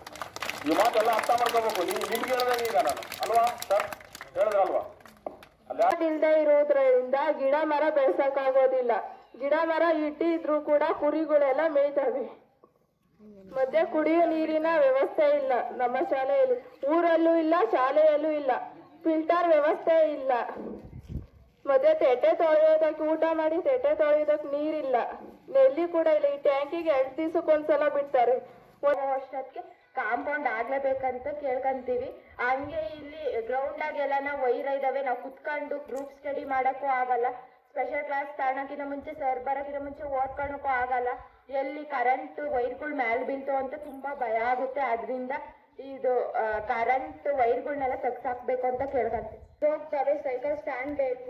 ಈ ಮಾತೆಲ್ಲ ಅರ್ಥ ಮಾಡ್ಕೋಬೇಕು ನೀವು ನಿಮ್ಗೆ ಹೇಳ್ದಂಗೆ ಈಗ ನಾನು ಅಲ್ವಾ ಸರ್ ಹೇಳಿದ್ರಲ್ವಾ ಇಲ್ದೇ ಇರೋದ್ರಿಂದ ಗಿಡ ಮರ ಬೆಳ್ಸಕ್ಕಾಗೋದಿಲ್ಲ ಗಿಡ ಮರ ಇಟ್ಟಿದ್ರು ಕೂಡ ಕುರಿಗಳೆಲ್ಲ ಮೇಯ್ತವೆ ಮತ್ತೆ ಕುಡಿಯೋ ನೀರಿನ ವ್ಯವಸ್ಥೆ ಇಲ್ಲ ನಮ್ಮ ಶಾಲೆಯಲ್ಲಿ ಊರಲ್ಲೂ ಇಲ್ಲ ಶಾಲೆಯಲ್ಲೂ ಇಲ್ಲ ಫಿಲ್ಟರ್ ವ್ಯವಸ್ಥೆ ಇಲ್ಲ ಮತ್ತೆ ತೆಟ್ಟೆ ತೊಳೆಯೋದಕ್ಕೆ ಊಟ ಮಾಡಿ ತೆಟ್ಟೆ ತೊಳೆಯೋದಕ್ಕೆ ನೀರಿಲ್ಲ ನೆಲ್ಲಿ ಕೂಡ ಇಲ್ಲ ಈ ಟ್ಯಾಂಕಿಗೆ ಎರಡು ದಿವಸಕ್ಕೊಂದ್ಸಲ ಬಿಡ್ತಾರೆ ವರ್ಷಕ್ಕೆ ಕಾಂಪೌಂಡ್ ಆಗ್ಲೇಬೇಕಂತ ಕೇಳ್ಕೊಂತೀವಿ ಹಂಗೆ ಇಲ್ಲಿ ಗ್ರೌಂಡ್ ಆಗೆಲ್ಲ ವೈರ್ ಇದಾವೆ ನಾವು ಕುತ್ಕೊಂಡು ಗ್ರೂಪ್ ಸ್ಟಡಿ ಮಾಡಕ್ಕೂ ಆಗಲ್ಲ ಸ್ಪೆಷಲ್ ಕ್ಲಾಸ್ ತಗೊಳಕ್ಕಿಂತ ಮುಂಚೆ ಸರ್ ಬರೋಕ್ಕಿಂತ ಮುಂಚೆ ಓದ್ಕೊಳಕ್ಕೂ ಆಗಲ್ಲ ಎಲ್ಲಿ ಕರೆಂಟ್ ವೈರ್ಗಳು ಮ್ಯಾಲ್ ಬೀಳ್ತು ಅಂತ ತುಂಬಾ ಭಯ ಆಗುತ್ತೆ ಅದರಿಂದ ಇದು ಕರೆಂಟ್ ವೈರ್ಗಳನ್ನೆಲ್ಲ ತೆಗ್ಸಾಕ್ಬೇಕು ಅಂತ ಕೇಳ್ಕೊಂತೀವಿ ಹೋಗ್ತವೆ ಸೈಕಲ್ ಸ್ಟ್ಯಾಂಡ್ ಬೇಕು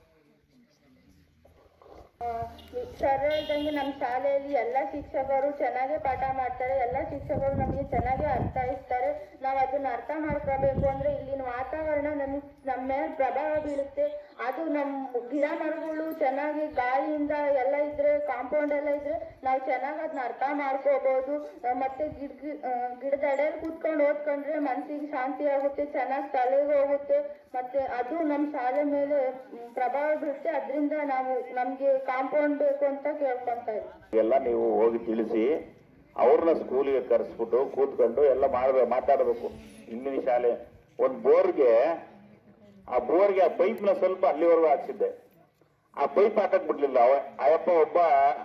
ಸರ್ ಹೇಳ್ದಂಗೆ ನಮ್ಮ ಶಾಲೆಯಲ್ಲಿ ಎಲ್ಲ ಶಿಕ್ಷಕರು ಚೆನ್ನಾಗೇ ಪಾಠ ಮಾಡ್ತಾರೆ ಎಲ್ಲ ಶಿಕ್ಷಕರು ನಮಗೆ ಚೆನ್ನಾಗೇ ಅರ್ಥೈಸ್ತಾರೆ ನಾವು ಅದನ್ನ ಅರ್ಥ ಮಾಡ್ಕೋಬೇಕು ಅಂದ್ರೆ ಇಲ್ಲಿನ ವಾತಾವರಣ ನಮಗೆ ನಮ್ಮ ಮೇಲೆ ಪ್ರಭಾವ ಬೀಳುತ್ತೆ ಅದು ನಮ್ಮ ಗಿಡ ಮರಗಳು ಚೆನ್ನಾಗಿ ಗಾಳಿಯಿಂದ ಎಲ್ಲ ಇದ್ರೆ ಕಾಂಪೌಂಡ್ ಎಲ್ಲ ಇದ್ರೆ ನಾವು ಚೆನ್ನಾಗಿ ಅದನ್ನ ಅರ್ಥ ಮಾಡ್ಕೋಬಹುದು ಆ, ಮತ್ತೆ ಗಿಡ ಗಿಡದ ಎಡೆಯಲ್ಲಿ ಕೂತ್ಕೊಂಡು ಓದ್ಕೊಂಡ್ರೆ ಮನಸ್ಸಿಗೆ ಶಾಂತಿ ಆಗುತ್ತೆ ಚೆನ್ನಾಗಿ ತಲೆಗೆ ಹೋಗುತ್ತೆ ಮತ್ತೆ ಅದು ನಮ್ಮ ಶಾಲೆ ಮೇಲೆ ಮ್, ಪ್ರಭಾವ ಬೀಳುತ್ತೆ ಅದರಿಂದ ನಾವು ನಮ್ಗೆ ಕಾಂಪೌಂಡ್ ಬೇಕು ಅಂತ ಕೇಳ್ಕೊಂತ ಇದ್ದೀವಿ ಎಲ್ಲ ನೀವು ಹೋಗಿ ತಿಳಿಸಿ ಅವ್ರನ್ನ ಸ್ಕೂಲಿಗೆ ಕರೆಸ್ಬಿಟ್ಟು ಕೂತ್ಕೊಂಡು ಎಲ್ಲ ಮಾಡ್ಬೇಕು ಮಾತಾಡಬೇಕು ಇಂದಿನ ಶಾಲೆ ಒಂದು ಬೋರ್ಗೆ ಆ ಬೋರ್ಗೆ ಆ ಪೈಪ್ನ ಸ್ವಲ್ಪ ಅಲ್ಲಿವರೆಗೂ ಹಾಕ್ಸಿದ್ದೆ ಆ ಪೈಪ್ ಹಾಕಕ್ ಬಿಡ್ಲಿಲ್ಲ ಅವ ಅಯ್ಯಪ್ಪ ಒಬ್ಬ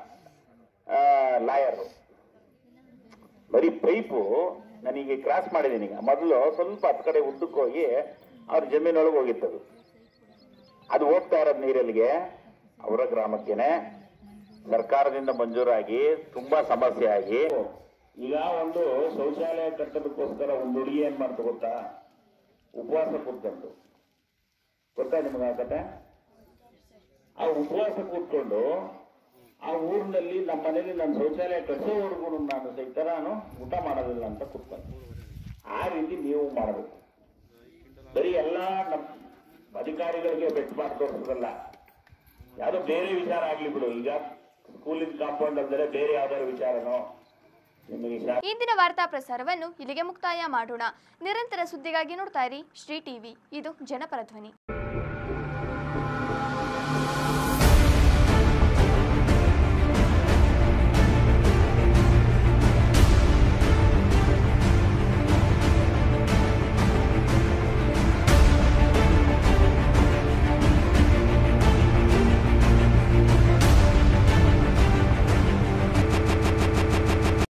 ಲಾಯರ್ ಬರೀ ಪೈಪು ನನಗೆ ಕ್ರಾಸ್ ಮಾಡಿದ್ದೀನಿ ಈಗ ಮೊದಲು ಸ್ವಲ್ಪ ಹತ್ತು ಕಡೆ ಉದ್ದಕ್ಕೆ ಹೋಗಿ ಅವ್ರ ಜಮೀನೊಳಗೆ ಹೋಗಿತ್ತದು ಅದು ಹೋಗ್ತಾ ಇರೋದು ನೀರಲ್ಲಿಗೆ ಅವರ ಗ್ರಾಮಕ್ಕೇನೆ ಸರ್ಕಾರದಿಂದ ಮಂಜೂರಾಗಿ ತುಂಬಾ ಸಮಸ್ಯೆ ಆಗಿ ಈಗ ಒಂದು ಶೌಚಾಲಯ ಕಟ್ಟೋದಕ್ಕೋಸ್ಕರ ಒಂದು ಹುಡುಗಿ ಏನ್ ಮಾಡ್ತು ಗೊತ್ತಾ ಉಪವಾಸ ಕೂತ್ಕೊಂಡು ಗೊತ್ತಾ ನಿಮಗೆ ಆ ಕತೆ ಆ ಉಪವಾಸ ಕೂತ್ಕೊಂಡು ಆ ಊರಿನಲ್ಲಿ ನಮ್ಮ ಮನೇಲಿ ನನ್ನ ಶೌಚಾಲಯ ಕಟ್ಟೋವರೆಗೂ ನಾನು ಸಹಿತ ನಾನು ಊಟ ಮಾಡೋದಿಲ್ಲ ಅಂತ ಕೂತ್ಕೊಂಡು ಆ ರೀತಿ ನೀವು ಮಾಡಬೇಕು ಬರೀ ಎಲ್ಲ ನಮ್ಮ ಅಧಿಕಾರಿಗಳಿಗೆ ಬೆಟ್ಟು ಮಾಡಿ ತೋರಿಸೋದಲ್ಲ ಯಾವ್ದೋ ಬೇರೆ ವಿಚಾರ ಆಗ್ಲಿ ಬಿಡು ಈಗ ಸ್ಕೂಲಿನ ಕಾಂಪೌಂಡ್ ಅಂದರೆ ಬೇರೆ ಯಾವ್ದಾದ್ರು ವಿಚಾರನೋ ನಿಮಗೆ ಶಾ- ಇಂದಿನ ವಾರ್ತಾ ಪ್ರಸಾರವನ್ನು ಇಲ್ಲಿಗೆ ಮುಕ್ತಾಯ ಮಾಡೋಣ ನಿರಂತರ ಸುದ್ದಿಗಾಗಿ ನೋಡ್ತಾ ಇರಿ ಶ್ರೀ ಟಿವಿ ಇದು ಜನಪರ ಧ್ವನಿ